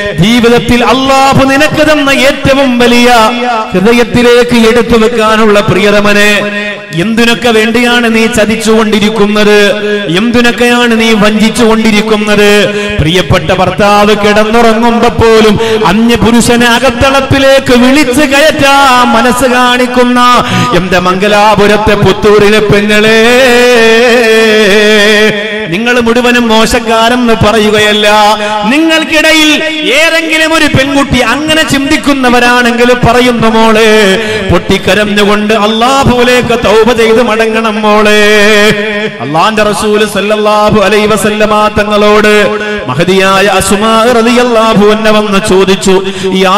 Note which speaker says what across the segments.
Speaker 1: ജീവിതത്തിൽ അള്ളാഹു നിനക്ക് തന്ന ഏറ്റവും വലിയ ഹൃദയത്തിലേക്ക് എടുത്തു വെക്കാനുള്ള പ്രിയതമനെ എന്തിനൊക്കെ വേണ്ടിയാണ് നീ ചതിച്ചുകൊണ്ടിരിക്കുന്നത് എന്തിനൊക്കെയാണ് നീ വഞ്ചിച്ചുകൊണ്ടിരിക്കുന്നത് പ്രിയപ്പെട്ട ഭർത്താവ് കിടന്നുറങ്ങുമ്പോ പോലും അന്യ പുരുഷനെ അകത്തളപ്പിലേക്ക് വിളിച്ചു കയറ്റാ മനസ്സ് കാണിക്കുന്ന എന്റെ മംഗലാപുരത്തെ പുത്തൂരിലെ പെങ്ങളെ നിങ്ങൾ മുഴുവനും മോശക്കാരെന്ന് പറയുകയല്ല നിങ്ങൾക്കിടയിൽ ഏതെങ്കിലും ഒരു പെൺകുട്ടി അങ്ങനെ ചിന്തിക്കുന്നവരാണെങ്കിൽ പറയുന്നു മോളെ പൊട്ടിക്കരഞ്ഞുകൊണ്ട് അള്ളാഹുലേക്ക് തൗബ ചെയ്ത് മടങ്ങണം മോളെ അള്ളാന്റെ റസൂല് സല്ലല്ലാഹു അലൈഹി വസല്ലമ തങ്ങളോട് മഹതിയായ അസുമാ റളിയല്ലാഹു അൻഹ വന്ന് ചോദിച്ചു യാ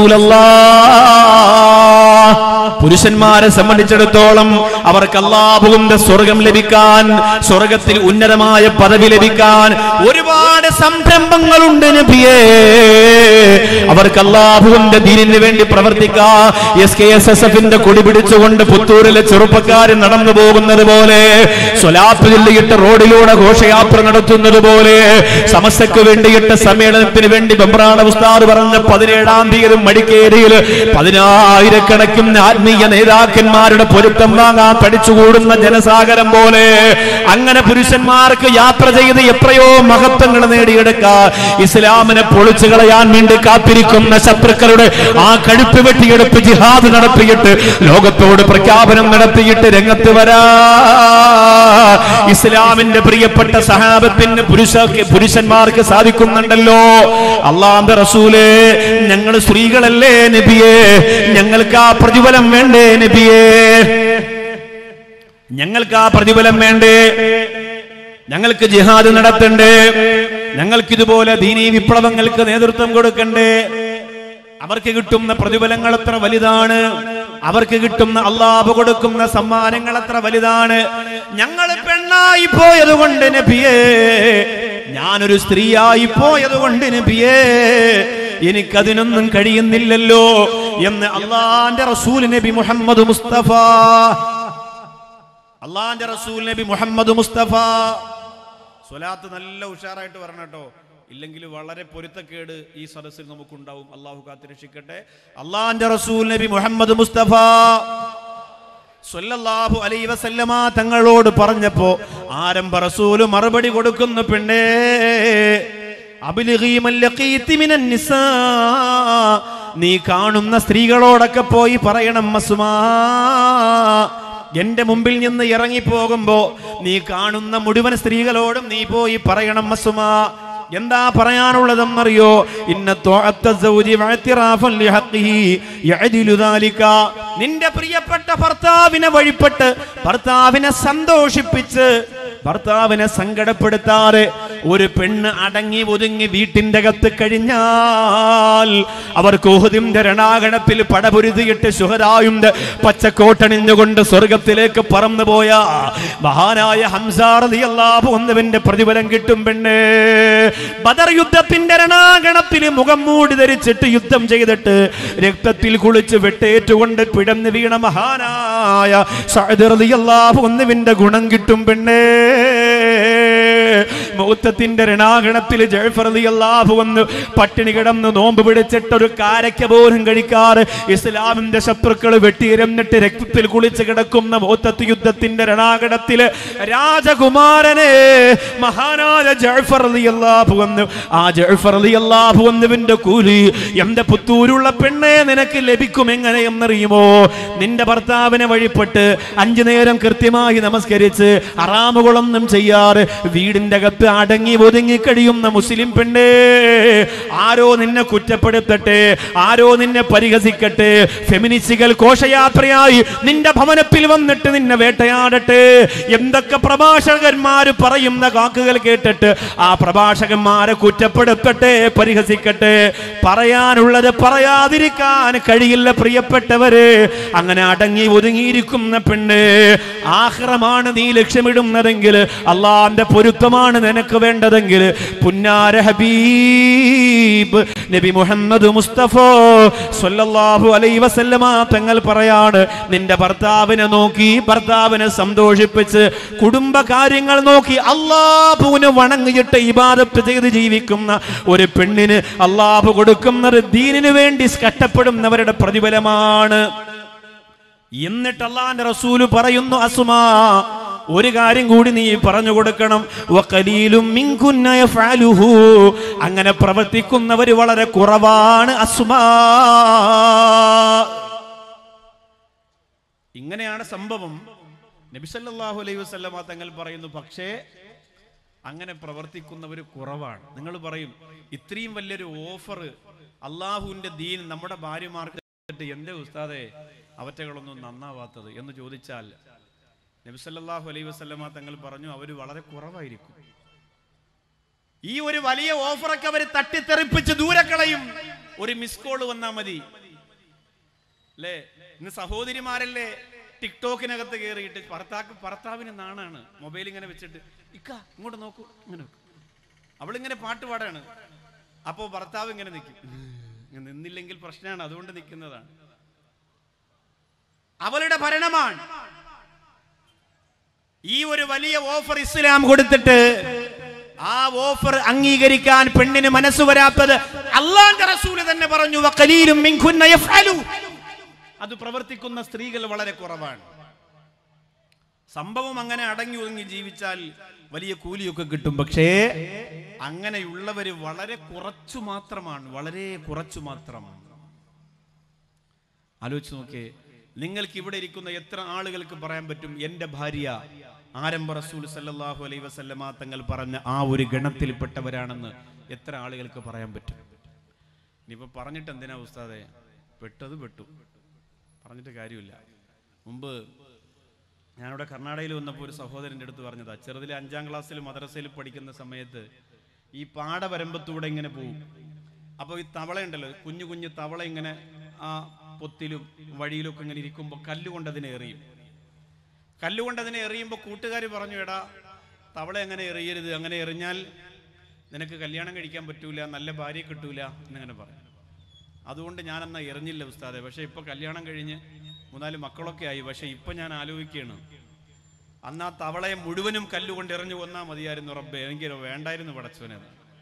Speaker 1: റസൂലല്ലാഹ് പുരുഷന്മാരെ സംബന്ധിച്ചിടത്തോളം അവർക്ക് അള്ളാഹുവിന്റെ സ്വർഗം ലഭിക്കാൻ സ്വർഗത്തിൽ ഉന്നതമായ പദവി ലഭിക്കാൻ ഒരുപാട് സംരംഭങ്ങളുണ്ട് നബിയേ അവർക്ക് അള്ളാഹുവിന്റെ ദീനിന് വേണ്ടി പ്രവർത്തിക്കാ എസ് കെ എസ് എസ് എഫിന്റെ കൊടി പിടിച്ചുകൊണ്ട് പുത്തൂരിലെ ചെറുപ്പക്കാർ നടന്നു പോകുന്നത് പോലെ സ്വലാത്ത് ജില്ലയിട്ട് റോഡിലൂടെ ഘോഷയാത്ര നടത്തുന്നത് പോലെ സമസ്തക്ക് വേണ്ടിയിട്ട് സമ്മേളനത്തിന് വേണ്ടി ബംബ്രാണ ഉസ്താദ് പറഞ്ഞ പതിനേഴാം തീയതി മടിക്കേരിയിൽ പതിനായിരക്കണക്കിന് ആത്മീയ നേതാക്കന്മാരുടെ പൊരുത്തം വാങ്ങാൻ തടിച്ചുകൂടുന്ന ജനസാഗരം പോലെ അങ്ങനെ പുരുഷന്മാർക്ക് യാത്ര ചെയ്ത് എത്രയോ മഹത്വങ്ങൾ നേടിയെടുക്കാൻ ഇസ്ലാമിനെ പൊളിച്ചു കളയാൻ വേണ്ടി കാത്തിരിക്കുന്ന ശത്രുക്കളുടെ ആ കഴുപ്പ് വെട്ടിയെടുപ്പ് ജിഹാദ് നടത്തിയിട്ട് ലോകത്തോട് പ്രഖ്യാപനം നടത്തിയിട്ട് രംഗത്ത് വരാ ഇസ്ലാമിന്റെ പ്രിയപ്പെട്ട സഹാബത്തിന് പുരുഷ പുരുഷന്മാർക്ക് സാധിക്കുന്നുണ്ടല്ലോ അള്ളാന്റെ റസൂലേ ഞങ്ങൾ സ്ത്രീകളല്ലേ നബിയേ ഞങ്ങൾക്ക് ആ പ്രതിഫലം വേണ്ടേ നബിയേ ഞങ്ങൾക്ക് ആ പ്രതിഫലം വേണ്ടേ ഞങ്ങൾക്ക് ജിഹാദ് നടത്തണ്ടേ ഞങ്ങൾക്ക് ഇതുപോലെ ദീനീ വിപ്ലവങ്ങൾക്ക് നേതൃത്വം കൊടുക്കണ്ടേ അവർക്ക് കിട്ടുന്ന പ്രതിഫലങ്ങൾ എത്ര വലുതാണ് അവർക്ക് കിട്ടുന്ന അള്ളാഹ് കൊടുക്കുന്ന സമ്മാനങ്ങൾ എത്ര വലുതാണ് ഞങ്ങൾ പെണ്ണായി പോയത് കൊണ്ട് നബിയേ ഞാനൊരു സ്ത്രീയായി പോയത് കൊണ്ട് നബിയേ എനിക്കതിനൊന്നും കഴിയുന്നില്ലല്ലോ എന്ന് അള്ളാന്റെ റസൂൽ നബി മുഹമ്മദ് മുസ്തഫ അള്ളാന്റെ റസൂൽ നബി മുഹമ്മദ് മുസ്തഫ സ്വലാത്ത് നല്ല ഉഷാറായിട്ട് വരണം കേട്ടോ ഇല്ലെങ്കിൽ വളരെ പൊരുത്തക്കേട് ഈ സദസ്സിൽ നമുക്കുണ്ടാവും അള്ളാഹു കാത്തിരക്ഷിക്കട്ടെ അള്ളാന്റെ റസൂൽ നബി മുഹമ്മദ് മുസ്തഫ സ്വല്ലല്ലാഹു അലൈ വസല്ലമ തങ്ങളോട് പറഞ്ഞപ്പോ ആരംഭ റസൂല് മറുപടി കൊടുക്കുന്നു പെണ്ണേ അബ്ലിഗീ മൻ ലഖീതി മിനൻ നിസാ നീ കാണുന്ന സ്ത്രീകളോടൊക്കെ പോയി പറയണം മസുമാ എന്റെ മുമ്പിൽ നിന്ന് ഇറങ്ങിപ്പോകുമ്പോ നീ കാണുന്ന മുഴുവൻ സ്ത്രീകളോടും നീ പോയി പറയണം മസുമാ എന്താ പറയാനുള്ളതെന്നറിയോ ഇന്ന ത്വഅത്ത സൗജി വഅ്തിറാഫൻ ലിഹഖിഹി യഅദിലു ദാലിക നിന്റെ പ്രിയപ്പെട്ട ഭർത്താവിനെ വഴിപ്പെട്ട് ഭർത്താവിനെ സന്തോഷിപ്പിച്ച് ഭർത്താവിനെ സങ്കടപ്പെടുത്താതെ ഒരു പെണ്ണ് അടങ്ങി ഒതുങ്ങി വീട്ടിന്റെ അകത്ത് കഴിഞ്ഞാൽ അവർക്ക് ഓഹദിന്റെ രണാകണത്തിൽ പടപൊരുതിയിട്ട് ശുഹരായുണ്ട് പച്ചക്കോട്ടണിഞ്ഞുകൊണ്ട് സ്വർഗത്തിലേക്ക് പറന്നുപോയ മഹാനായ ഹംസാറിയല്ലാഭു ഒന്നവന്റെ പ്രതിഫലം കിട്ടും പെണ്ണ് ബദർ യുദ്ധത്തിന്റെ രണാകണത്തിൽ മുഖം മൂടി ധരിച്ചിട്ട് യുദ്ധം ചെയ്തിട്ട് രക്തത്തിൽ കുളിച്ച് വെട്ടേറ്റുകൊണ്ട് പിടന്ന് വീണ മഹാനായ സഅദ് ഒന്നവിന്റെ ഗുണം കിട്ടും പെണ്ണേ മൗത്തത്തിന്റെ രണാകണത്തിൽ ജഴഫർ അള്ളാഹു വന്ന് പട്ടിണി കിടന്ന് നോമ്പ് പിടിച്ചിട്ട് ഒരു കാരക്ക പോലും കഴിക്കാറ് ഇസ്ലാമിന്റെ ശത്രുക്കൾ വെട്ടിയിരന്നിട്ട് രക്തത്തിൽ കുളിച്ച് കിടക്കുന്ന മൗത്തത്ത് യുദ്ധത്തിന്റെ രണാകണത്തില് രാജകുമാരനെ മഹാനായ ജഴഫർ അള്ളാഹു വന്ന് ആ ജഴഫർ അള്ളാഹു വന്നുവിന്റെ കൂലി എന്റെ പുത്തൂരുള്ള പെണ്ണെ നിനക്ക് ലഭിക്കും എങ്ങനെ എന്നറിയുമോ നിന്റെ ഭർത്താവിനെ വഴിപ്പെട്ട് അഞ്ചു നേരം കൃത്യമായി നമസ്കരിച്ച് അറാമുകളൊന്നും ചെയ്യാറ് വീടിന്റെ അകത്ത് അടങ്ങി ഒതുങ്ങി കഴിയുന്ന മുസ്ലിം പെണ്ണേ ആരോ നിന്നെ കുറ്റപ്പെടുത്തട്ടെ ആരോ നിന്നെ പരിഹസിക്കട്ടെ ഫെമിനിസ്റ്റുകൾ ഘോഷയാത്രയായി നിന്റെ ഭവനത്തിൽ വന്നിട്ട് നിന്നെ വേട്ടയാടട്ടെ എന്തൊക്കെ പ്രഭാഷകന്മാര് പറയുന്ന വാക്കുകൾ കേട്ടിട്ട് ആ പ്രഭാഷകന്മാരെ കുറ്റപ്പെടുത്തട്ടെ പരിഹസിക്കട്ടെ പറയാനുള്ളത് പറയാതിരിക്കാൻ കഴിയില്ല പ്രിയപ്പെട്ടവര് അങ്ങനെ അടങ്ങി ഒതുങ്ങിയിരിക്കുന്ന പെണ്ണ് ആഹ്റമാണ് നീ ലക്ഷ്യമിടുന്നതെങ്കിൽ അള്ളാന്റെ പൊരുത്തമാണ് നിനക്ക് വേണ്ടതെങ്കിൽ പുന്നാര ഹബീബായ ഹബീബ് നബി മുഹമ്മദ് മുസ്തഫ സല്ലല്ലാഹു അലൈഹി വസല്ലമ തങ്ങൾ പറയാണ് നിന്റെ ഭർത്താവിനെ നോക്കി ഭർത്താവിനെ സന്തോഷിപ്പിച്ച് കുടുംബ കാര്യങ്ങൾ നോക്കി അള്ളാഹുവിന് വണങ്ങിയിട്ട് ഇബാദത്ത് ചെയ്ത് ജീവിക്കുന്ന ഒരു പെണ്ണിന് അള്ളാഹു കൊടുക്കുന്നത് ദീനിനു വേണ്ടി കഷ്ടപ്പെടുന്നവരുടെ പ്രതിഫലമാണ് എന്നിട്ട് അള്ളാന്റെ റസൂല് പറയുന്നു അസുമാ ഒരു കാര്യം കൂടി നീ പറഞ്ഞു കൊടുക്കണം വഖലീലും മിൻകുന്ന യഫ്അലുഹു. അങ്ങനെ പ്രവർത്തിക്കുന്നവർ വളരെ കുറവാണ് അസുമാ ഇങ്ങനെയാണ് സംഭവം നബിസല്ലാഹു അലൈഹി വസല്ലമ തങ്ങൾ പറയുന്നു പക്ഷേ അങ്ങനെ പ്രവർത്തിക്കുന്നവർ കുറവാണ് നിങ്ങൾ പറയും ഇത്രയും വലിയൊരു ഓഫർ അള്ളാഹുവിന്റെ ദീൻ നമ്മുടെ ഭാര്യമാർക്ക് ഇട്ടിട്ട് എന്തേ ഉസ്താദെ അവറ്റകളൊന്നും നന്നാവാത്തത് എന്ന് ചോദിച്ചാൽ നബിസല്ലാഹു അലൈഹി വസല്ലമ തങ്ങൾ പറഞ്ഞു അവർ വളരെ കുറവായിരിക്കും ഈ ഒരു വലിയ ഓഫറൊക്കെ അവർ തട്ടിത്തെറിപ്പിച്ച് ദൂരെ കളയും ഒരു മിസ് കോൾ വന്നാൽ മതി അല്ലേ ഇന്ന് സഹോദരിമാരല്ലേ ടിക്ടോക്കിനകത്ത് കയറിയിട്ട് ഭർത്താക്ക് ഭർത്താവിന് നാണാണ് മൊബൈൽ ഇങ്ങനെ വെച്ചിട്ട് ഇക്ക ഇങ്ങോട്ട് നോക്കൂ ഇങ്ങനെ നോക്കൂ അവളിങ്ങനെ പാട്ട് പാടാണ് അപ്പോ ഭർത്താവ് ഇങ്ങനെ നിൽക്കും ഇങ്ങനെ നിന്നില്ലെങ്കിൽ പ്രശ്നമാണ് അതുകൊണ്ട് നിൽക്കുന്നതാണ് അവളുടെ ഭരണമാണ് ഈ ഒരു വലിയ ഓഫർ ഇസ്ലാം കൊടുത്തിട്ട് ആ ഓഫർ അംഗീകരിക്കാൻ പെണ്ണിന് മനസ്സ് വരാത്തത് അള്ളാന്റെ റസൂല് തന്നെ പറഞ്ഞു വഖലീലും മിൻകുന്ന യഫ്അലു. അത് പ്രവർത്തിക്കുന്ന സ്ത്രീകൾ വളരെ കുറവാണ് സംഭവം അങ്ങനെ അടങ്ങി ഒതുങ്ങി ജീവിച്ചാൽ വലിയ കൂലിയൊക്കെ കിട്ടും പക്ഷേ അങ്ങനെയുള്ളവര് വളരെ കുറച്ചു മാത്രമാണ് വളരെ കുറച്ചു മാത്രം ആലോചിച്ച് നോക്കേ നിങ്ങൾക്ക് ഇവിടെ ഇരിക്കുന്ന എത്ര ആളുകൾക്ക് പറയാൻ പറ്റും എന്റെ ഭാര്യ ആരംഭ റസൂൽ സല്ലല്ലാഹു അലൈഹി വസല്ലമ തങ്ങൾ പറഞ്ഞ ആ ഒരു ഗണത്തിൽപ്പെട്ടവരാണെന്ന് എത്ര ആളുകൾക്ക് പറയാൻ പറ്റും ഇനിയിപ്പോ പറഞ്ഞിട്ട് എന്തിനാ ഉസ്താദെ പെട്ടത് പെട്ടു പറഞ്ഞിട്ട് കാര്യമില്ല മുമ്പ് ഞാനിവിടെ കർണാടകയിൽ വന്നപ്പോൾ ഒരു സഹോദരൻ്റെ അടുത്ത് പറഞ്ഞതാ ചെറുതിലെ അഞ്ചാം ക്ലാസ്സിൽ മദ്രസയിൽ പഠിക്കുന്ന സമയത്ത് ഈ പാടവരമ്പത്തൂടെ ഇങ്ങനെ പോകും അപ്പോൾ ഈ തവള ഉണ്ടല്ലോ കുഞ്ഞു കുഞ്ഞു തവള ഇങ്ങനെ ആ പൊത്തിലും വഴിയിലൊക്കെ ഇങ്ങനെ ഇരിക്കുമ്പോൾ കല്ലുകൊണ്ട് അതിനെ എറിയും കല്ലുകൊണ്ട് അതിനെ എറിയുമ്പോൾ കൂട്ടുകാർ പറഞ്ഞു എടാ തവള അങ്ങനെ എറിയരുത് അങ്ങനെ എറിഞ്ഞാൽ നിനക്ക് കല്യാണം കഴിക്കാൻ പറ്റൂല നല്ല ഭാര്യ കിട്ടൂല എന്നിങ്ങനെ പറഞ്ഞു അതുകൊണ്ട് ഞാൻ എന്നാ എറിഞ്ഞില്ല ഉസ്താദെ പക്ഷെ ഇപ്പൊ കല്യാണം കഴിഞ്ഞ് മൂന്നാല് മക്കളൊക്കെ ആയി പക്ഷെ ഇപ്പൊ ഞാൻ ആലോചിക്കുകയാണ് അന്ന് ആ തവളയെ മുഴുവനും കല്ലുകൊണ്ട് എറിഞ്ഞു കൊന്നാ മതിയായിരുന്നു റബ്ബെ എനിക്ക് വേണ്ടായിരുന്നു പടച്ചവനെ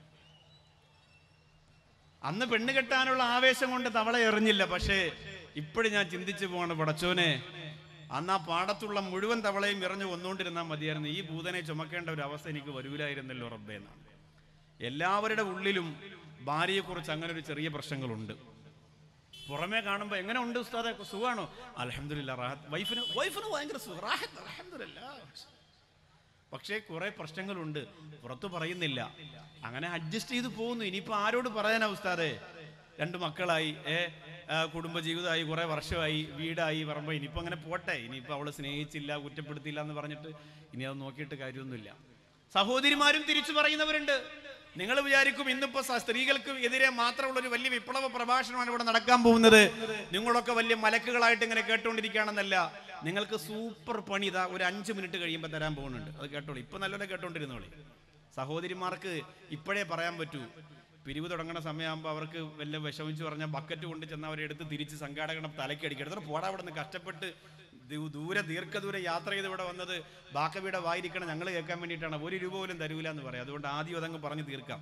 Speaker 1: അന്ന് പെണ്ണ് കെട്ടാനുള്ള ആവേശം കൊണ്ട് തവള എറിഞ്ഞില്ല പക്ഷേ ഇപ്പോഴും ഞാൻ ചിന്തിച്ചു പോവാണ് പടച്ചോനെ അന്ന് ആ പാടത്തുള്ള മുഴുവൻ തവളയും എറിഞ്ഞു കൊന്നുകൊണ്ടിരുന്നാൽ മതിയായിരുന്നു ഈ ഭൂതനെ ചുമക്കേണ്ട ഒരു അവസ്ഥ എനിക്ക് വരൂലായിരുന്നല്ലോ റബ്ബെ എന്നാണ് എല്ലാവരുടെ ഉള്ളിലും ഭാര്യയെക്കുറിച്ച് അങ്ങനെ ഒരു ചെറിയ പ്രശ്നങ്ങളുണ്ട് പുറമേ കാണുമ്പോൾ എങ്ങനെ ഉണ്ട് ഉസ്താദെ സുഖാണോ അലഹമില്ല റാഹത്ത് വൈഫിന് വൈഫിന് ഭയങ്കര സുഖം റാഹത്ത് അൽഹംദുലില്ലാ. പക്ഷേ കുറെ പ്രശ്നങ്ങളുണ്ട് പുറത്തു പറയുന്നില്ല അങ്ങനെ അഡ്ജസ്റ്റ് ചെയ്ത് പോകുന്നു ഇനിയിപ്പോ ആരോട് പറയാനാ ഉസ്താദെ രണ്ട് മക്കളായി ഏ ആ, കുടുംബജീവിതമായി കുറെ വർഷമായി വീടായി പറയുമ്പോ ഇനിയിപ്പോ അങ്ങനെ പോട്ടെ ഇനിയിപ്പോ അവള് സ്നേഹിച്ചില്ല കുറ്റപ്പെടുത്തിയില്ല എന്ന് പറഞ്ഞിട്ട് ഇനി അത് നോക്കിയിട്ട് കാര്യമൊന്നുമില്ല സഹോദരിമാരും തിരിച്ചു പറയുന്നവരുണ്ട് നിങ്ങൾ വിചാരിക്കും ഇന്നിപ്പോ സ- സ്ത്രീകൾക്ക് എതിരെ മാത്രമുള്ള ഒരു വലിയ വിപ്ലവ പ്രഭാഷണമാണ് ഇവിടെ നടക്കാൻ പോകുന്നത് നിങ്ങളൊക്കെ വലിയ മലക്കുകളായിട്ട് ഇങ്ങനെ കേട്ടോണ്ടിരിക്കുകയാണെന്നല്ല നിങ്ങൾക്ക് സൂപ്പർ പണി ഇതാ ഒരു അഞ്ച് മിനിറ്റ് കഴിയുമ്പോൾ തരാൻ പോകുന്നുണ്ട് അത് കേട്ടോളൂ ഇപ്പൊ നല്ലോണം കേട്ടോണ്ടിരുന്നോളി സഹോദരിമാർക്ക് ഇപ്പോഴേ പറയാൻ പറ്റൂ പിരിവ് തുടങ്ങുന്ന സമയമാകുമ്പോൾ അവർക്ക് വല്ല വിഷമിച്ച് പറഞ്ഞാൽ ബക്കറ്റ് കൊണ്ട് ചെന്ന് അവരെ എടുത്ത് തിരിച്ച് സംഘാടകണം തലക്കടിക്കുക എടുത്തിട്ട് പോടാ അവിടെ നിന്ന് കഷ്ടപ്പെട്ട് ദൂ- ദൂരെ ദീർഘദൂര യാത്ര ചെയ്ത് ഇവിടെ വന്നത് ബാക്കവിയുടെ വായിരിക്കണം ഞങ്ങൾ കേൾക്കാൻ വേണ്ടിയിട്ടാണ് ഒരു രൂപ പോലും തരൂല എന്ന് പറയാം അതുകൊണ്ട് ആദ്യം അതങ്ങ് പറഞ്ഞു തീർക്കാം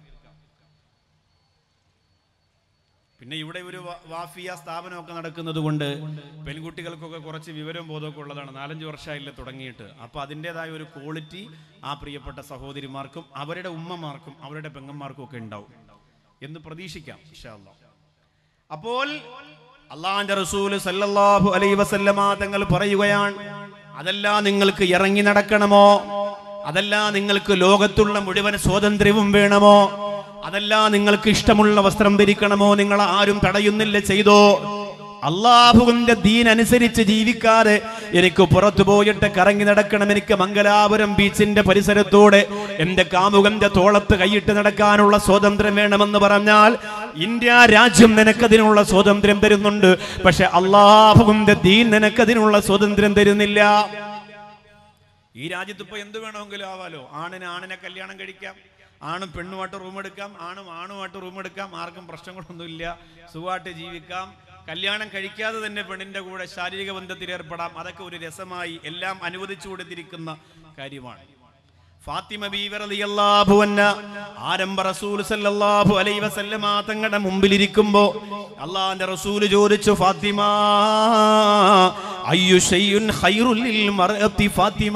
Speaker 1: പിന്നെ ഇവിടെ ഒരു വ- വാഫിയ സ്ഥാപനമൊക്കെ നടക്കുന്നത് കൊണ്ട് പെൺകുട്ടികൾക്കൊക്കെ കുറച്ച് വിവരവും ബോധമൊക്കെ ഉള്ളതാണ് നാലഞ്ച് വർഷമായില്ല തുടങ്ങിയിട്ട് അപ്പൊ അതിൻ്റെതായ ഒരു ക്വാളിറ്റി ആ പ്രിയപ്പെട്ട സഹോദരിമാർക്കും അവരുടെ ഉമ്മമാർക്കും അവരുടെ പെങ്ങന്മാർക്കും ഒക്കെ ഉണ്ടാവും എന്ന് പ്രതീക്ഷിക്കാം ഇൻഷാ അല്ലാ. അപ്പോൾ അള്ളാന്റെ റസൂല് സല്ലല്ലാഹു അലൈഹി വസല്ലമ തങ്ങൾ പറയുകയാണ് അതല്ല നിങ്ങൾക്ക് ഇറങ്ങി നടക്കണമോ അതല്ല നിങ്ങൾക്ക് ലോകത്തുള്ള മുഴുവൻ സ്വാതന്ത്ര്യവും വേണമോ അതല്ല നിങ്ങൾക്ക് ഇഷ്ടമുള്ള വസ്ത്രം ധരിക്കണമോ നിങ്ങൾ ആരും തടയുന്നില്ല ചെയ്തോ അള്ളാഹുവിന്റെ ദീൻ അനുസരിച്ച് ജീവിക്കാതെ എനിക്ക് പുറത്തു പോയിട്ട് കറങ്ങി നടക്കണം എനിക്ക് മംഗലാപുരം ബീച്ചിന്റെ പരിസരത്തൂടെ എന്റെ കാമുകന്റെ തോളത്ത് കൈയിട്ട് നടക്കാനുള്ള സ്വാതന്ത്ര്യം വേണമെന്ന് പറഞ്ഞാൽ ഇന്ത്യ രാജ്യം നിനക്കതിനുള്ള സ്വാതന്ത്ര്യം തരുന്നുണ്ട് പക്ഷെ അള്ളാഹുവിന്റെ ദീൻ നിനക്കതിനുള്ള സ്വാതന്ത്ര്യം തരുന്നില്ല ഈ രാജ്യത്ത് ഇപ്പൊ എന്ത് വേണമെങ്കിലും ആവാലോ ആണിന് ആണിനെ കല്യാണം കഴിക്കാം ആണും പെണ്ണുമായിട്ട് റൂം എടുക്കാം ആണും ആണുമായിട്ട് റൂം എടുക്കാം ആർക്കും പ്രശ്നങ്ങളൊന്നുമില്ല സുഖമായിട്ട് ജീവിക്കാം കല്യാണം കഴിക്കാതെ തന്നെ പെണ്ണിന്റെ കൂടെ ശാരീരിക ബന്ധത്തിൽ ഏർപ്പെടാം അതൊക്കെ ഒരു രസമായി എല്ലാം അനുവദിച്ചു കൊടുത്തിരിക്കുന്ന കാര്യമാണ് ഫാത്തിമ ബീവി റളിയല്ലാഹു അൻഹ ആരംഭ റസൂൽ സല്ലല്ലാഹു അലൈഹി വസല്ലമ തങ്ങളുടെ മുമ്പിലിരിക്കുമ്പോ അള്ളാഹിന്റെ റസൂൽ ചോദിച്ചു ഫാത്തിമ അയ്യു ഷൈഉൻ ഖൈറുൽ ലിൽ മർഅത്തി ഫാത്തിമ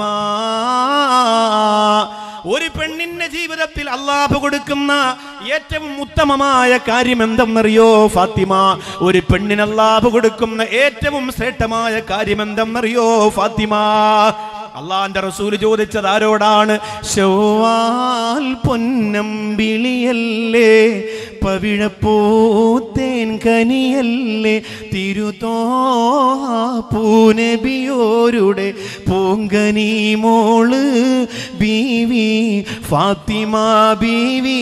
Speaker 1: ഒരു പെണ്ണിന്റെ ജീവിതത്തിൽ അള്ളാഹു കൊടുക്കുന്ന ഏറ്റവും ഉത്തമമായ കാര്യം എന്തെന്നറിയോ ഫാത്തിമ ഒരു പെണ്ണിന് അള്ളാഹു കൊടുക്കുന്ന ഏറ്റവും ശ്രേഷ്ഠമായ കാര്യം എന്തെന്നറിയോ ഫാത്തിമ അള്ളാന്റെ റസൂല് ചോദിച്ചത് ആരോടാണ് ശോവാൽ പൊന്നമ്പിളിയല്ലേ പവിഴപ്പൂത്തേൻ കനിയല്ലേ തിരുതോപൂനബിയോരുടെ പൂങ്കനി മോള് ബീവി ഫാത്തിമ ബീവി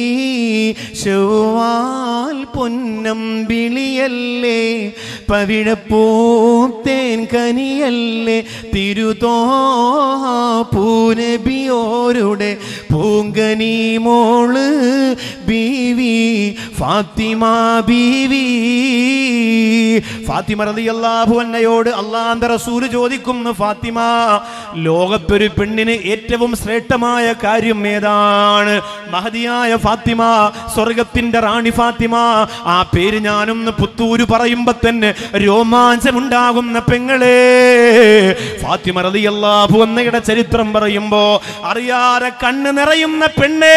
Speaker 1: ശോവാൽ പൊന്നമ്പിളിയല്ലേ പവിഴപ്പൂത്തേൻ കനിയല്ലേ തിരുതോ പൂനബിയോരുടെ പൂങ്കനി മോള് ബീവി ഫാത്തിമ ബീവി ഫാത്തിമ റളിയല്ലാഹു അന്നയോട് അള്ളാന്റെ റസൂല് ചോദിക്കുന്നു ഫാത്തിമ ലോകത്തൊരു പെണ്ണിന് ഏറ്റവും ശ്രേഷ്ഠമായ കാര്യം ഏതാണ് മഹതിയായ ഫാത്തിമ സ്വർഗത്തിന്റെ റാണി ഫാത്തിമ ആ പേര് ഞാനൊന്ന് പുത്തൂര് പറയുമ്പോ തന്നെ രോമാഞ്ചമുണ്ടാകുന്ന പെങ്ങളെ ഫാത്തിമ റളിയല്ലാഹു അന്നയുടെ ചരിത്രം പറയുമ്പോ അറിയാതെ കണ്ണ് നിറയുന്ന പെണ്ണേ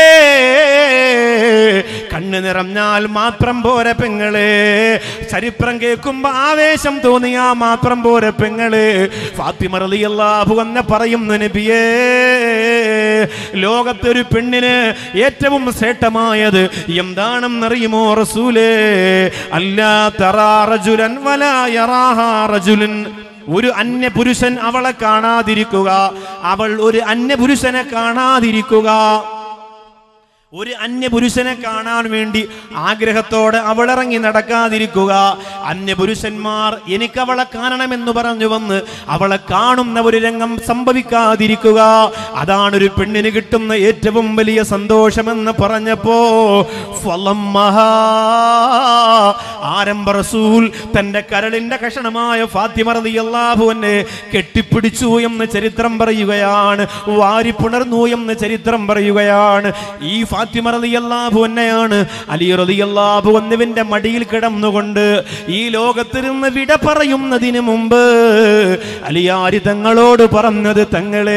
Speaker 1: കണ്ണ് നിറഞ്ഞാൽ മാത്രം പോരെ പെങ്ങളെ ചരിത്രം കേൾക്കുമ്പോ ആവേശം തോന്നിയാ മാത്രം പോരെ പെങ്ങളെ ഫാത്തിമ റളിയല്ലാഹു അന്ന പറയുന്നു നബിയേ ലോകത്തൊരു പെണ്ണിന് ഏറ്റവും ശ്രേഷ്ഠമായത് എന്താണെന്നറിയുമോ റസൂലേ അല്ലാ തറാ റജുലൻ വലാ യറാഹാ റജുലൻ ഒരു അന്യപുരുഷൻ അവളെ കാണാതിരിക്കുക അവൾ ഒരു അന്യപുരുഷനെ കാണാതിരിക്കുക ഒരു അന്യപുരുഷനെ കാണാൻ വേണ്ടി ആഗ്രഹത്തോടെ അവളിറങ്ങി നടക്കാതിരിക്കുക അന്യപുരുഷന്മാർ എനിക്ക് അവളെ കാണണമെന്ന് പറഞ്ഞു വന്ന് അവളെ കാണുന്ന ഒരു രംഗം സംഭവിക്കാതിരിക്കുക അതാണ് ഒരു പെണ്ണിന് കിട്ടുന്ന ഏറ്റവും വലിയ സന്തോഷമെന്ന് പറഞ്ഞപ്പോ ഫലമ്മഹാ. ആരംഭ റസൂൽ തന്റെ കരളിന്റെ കഷണമായ ഫാത്തിമ റളിയല്ലാഹു അൻഹയെ കെട്ടിപ്പിടിച്ചു എന്ന് ചരിത്രം പറയുകയാണ് വാരി പുണർന്നു എന്ന് ചരിത്രം പറയുകയാണ് ഈ ഫാത്തിമ റളിയല്ലാഹു അൻഹയാണ് അലി റളിയല്ലാഹു അൻഹുവിന്റെ മടിയിൽ കിടന്നുകൊണ്ട് ഈ ലോകത്തിരുന്ന് വിട പറയുന്നതിന് മുമ്പ് അലിയാരി തങ്ങളോട് പറഞ്ഞത് തങ്ങളെ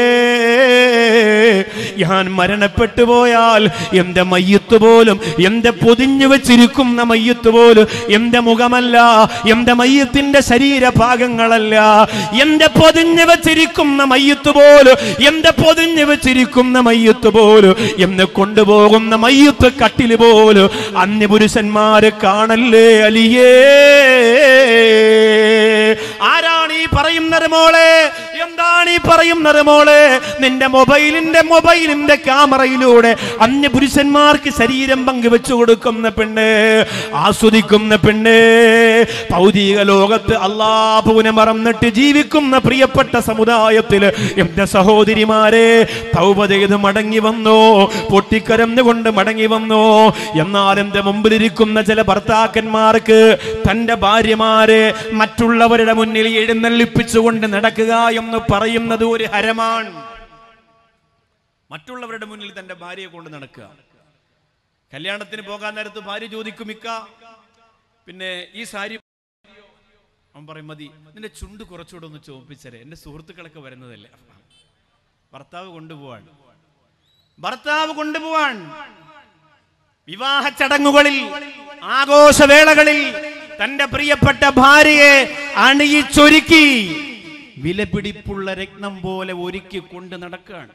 Speaker 1: ഞാൻ മരണപ്പെട്ടു പോയാൽ എന്റെ മയ്യത്ത് പോലും എന്റെ പൊതിഞ്ഞു വെച്ചിരിക്കുന്ന മയ്യത്ത് പോലും എന്റെ മുഖമല്ല എന്റെ മയ്യത്തിന്റെ ശരീരഭാഗങ്ങളല്ല എന്റെ പൊതിഞ്ഞു വെച്ചിരിക്കുന്ന മയ്യത്ത് പോലും എന്റെ പൊതിഞ്ഞു വെച്ചിരിക്കുന്ന മയ്യത്ത് പോലും എന്നെ കൊണ്ടുപോകുന്ന മയ്യത്ത് കട്ടില് പോലും അന്യപുരുഷന്മാര് കാണല്ലേ അലിയേ ആരാണ് ഈ പറയുന്നത് മോളെ എന്താണ് ഈ പറയുന്നത് മോളെ നിന്റെ മൊബൈലിന്റെ മൊബൈലിന്റെ ക്യാമറയിലൂടെ അന്യപുരുഷന്മാർക്ക് ശരീരം പങ്കുവെച്ചു കൊടുക്കുന്ന പെണ്ണ് ആസ്വദിക്കുന്ന പെണ്ണ് ഭൗതിക ലോകത്ത് അള്ളാഹുവിനെ മറന്നിട്ട് ജീവിക്കുന്ന പ്രിയപ്പെട്ട സമുദായത്തില് എന്റെ സഹോദരിമാരെ തൗബ ചെയ്ത് മടങ്ങി വന്നോ പൊട്ടിക്കരഞ്ഞുകൊണ്ട് മടങ്ങി വന്നോ എന്നാൽ എന്റെ മുമ്പിലിരിക്കുന്ന ചില ഭർത്താക്കന്മാർക്ക് തന്റെ ഭാര്യമാരെ മറ്റുള്ളവരുടെ മുന്നിൽ എഴുന്നള്ളിപ്പിച്ചുകൊണ്ട് നടക്കുക എന്ന് പറയുന്നത് ഒരു ഹരമാണ് മറ്റുള്ളവരുടെ മുന്നിൽ തന്റെ ഭാര്യയെ കൊണ്ട് നടക്കുക കല്യാണത്തിന് പോകാൻ നേരത്ത് ഭാര്യ ചോദിക്കും ഇക്ക പിന്നെ ഈ സാരി അവൻ പറയും മതി നിന്റെ ചുണ്ട് കുറച്ചുകൂടെ ഒന്ന് ചോപ്പിച്ചരേ എന്റെ സുഹൃത്തുക്കളൊക്കെ വരുന്നതല്ലേ ഭർത്താവ് കൊണ്ടുപോവാൻ ഭർത്താവ് കൊണ്ടുപോവാൻ വിവാഹ ചടങ്ങുകളിൽ ആഘോഷവേളകളിൽ തന്റെ പ്രിയപ്പെട്ട ഭാര്യയെ അണിയിച്ചൊരുക്കി വിലപിടിപ്പുള്ള രത്നം പോലെ ഒരുക്കി കൊണ്ട് നടക്കുകയാണ്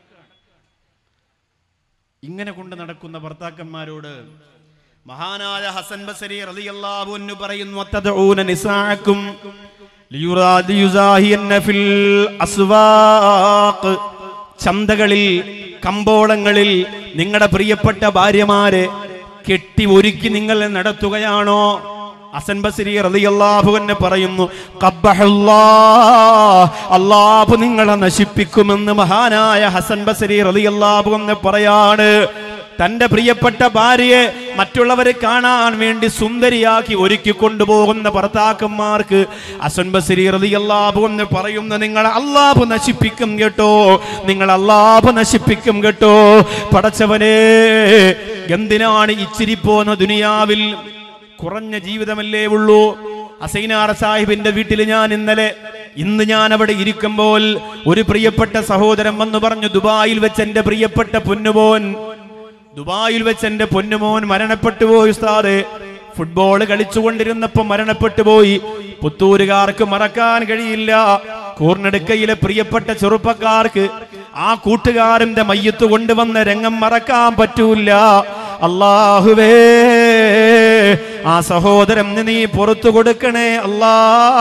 Speaker 1: ഇങ്ങനെ കൊണ്ട് നടക്കുന്ന ഭർത്താക്കന്മാരോട് മഹാനായ ഹസൻ ബസരി റളിയല്ലാഹു അൻഹു പറയുന്നു അത്തദഊന നിസാഅക്കും ലിയുറാ- ലിയുസാഹിയന്ന ഫിൽ അസ്വാഖ് ചന്തകളിൽ കമ്പോളങ്ങളിൽ നിങ്ങളുടെ പ്രിയപ്പെട്ട ഭാര്യമാരെ കെട്ടി ഒരുക്കി നിങ്ങൾ നടത്തുകയാണോ ഹസൻ ബസരി റളിയല്ലാഹു അൻഹു പറയുന്നു ഖബ്ബഹല്ലാഹ് അല്ലാഹു നിങ്ങളെ നശിപ്പിക്കുമെന്ന് മഹാനായ ഹസൻ ബസരി റളിയല്ലാഹു അൻഹു പറയാണ് തന്റെ പ്രിയപ്പെട്ട ഭാര്യയെ മറ്റുള്ളവരെ കാണാൻ വേണ്ടി സുന്ദരിയാക്കി ഒരുക്കി കൊണ്ടുപോകുന്ന ഭർത്താക്കന്മാർക്ക് അസൻ ബസരി റളിയല്ലാഹു എന്ന് പറയുന്ന നിങ്ങൾ അള്ളാഹു നശിപ്പിക്കും കേട്ടോ നിങ്ങൾ അള്ളാഹു നശിപ്പിക്കും കേട്ടോ പടച്ചവനെ എന്തിനാണ് ഇച്ചിരി പോന്ന ദുനിയാവിൽ കുറഞ്ഞ ജീവിതമല്ലേ ഉള്ളൂ അസൈനാർ സാഹിബിന്റെ വീട്ടിൽ ഞാൻ ഇന്നലെ ഇന്ന് ഞാൻ അവിടെ ഇരിക്കുമ്പോൾ ഒരു പ്രിയപ്പെട്ട സഹോദരൻ വന്നു പറഞ്ഞു ദുബായിൽ വെച്ച് എന്റെ പ്രിയപ്പെട്ട പൊന്നുമോൻ ദുബായിൽ വെച്ച് എന്റെ പൊന്നുമോൻ മരണപ്പെട്ടു പോയി ഉസ്താദ് ഫുട്ബോൾ കളിച്ചുകൊണ്ടിരുന്നപ്പോ മരണപ്പെട്ടു പോയി പുത്തൂരുകാർക്ക് മറക്കാൻ കഴിയില്ല കൂർണെടുക്കയിലെ പ്രിയപ്പെട്ട ചെറുപ്പക്കാർക്ക് ആ കൂട്ടുകാരന്റെ മയ്യത്ത് കൊണ്ടുവന്ന രംഗം മറക്കാൻ പറ്റൂല അള്ളാഹുവേ ആ സഹോദരൻ നീ പുറത്തു കൊടുക്കണേ അല്ലാ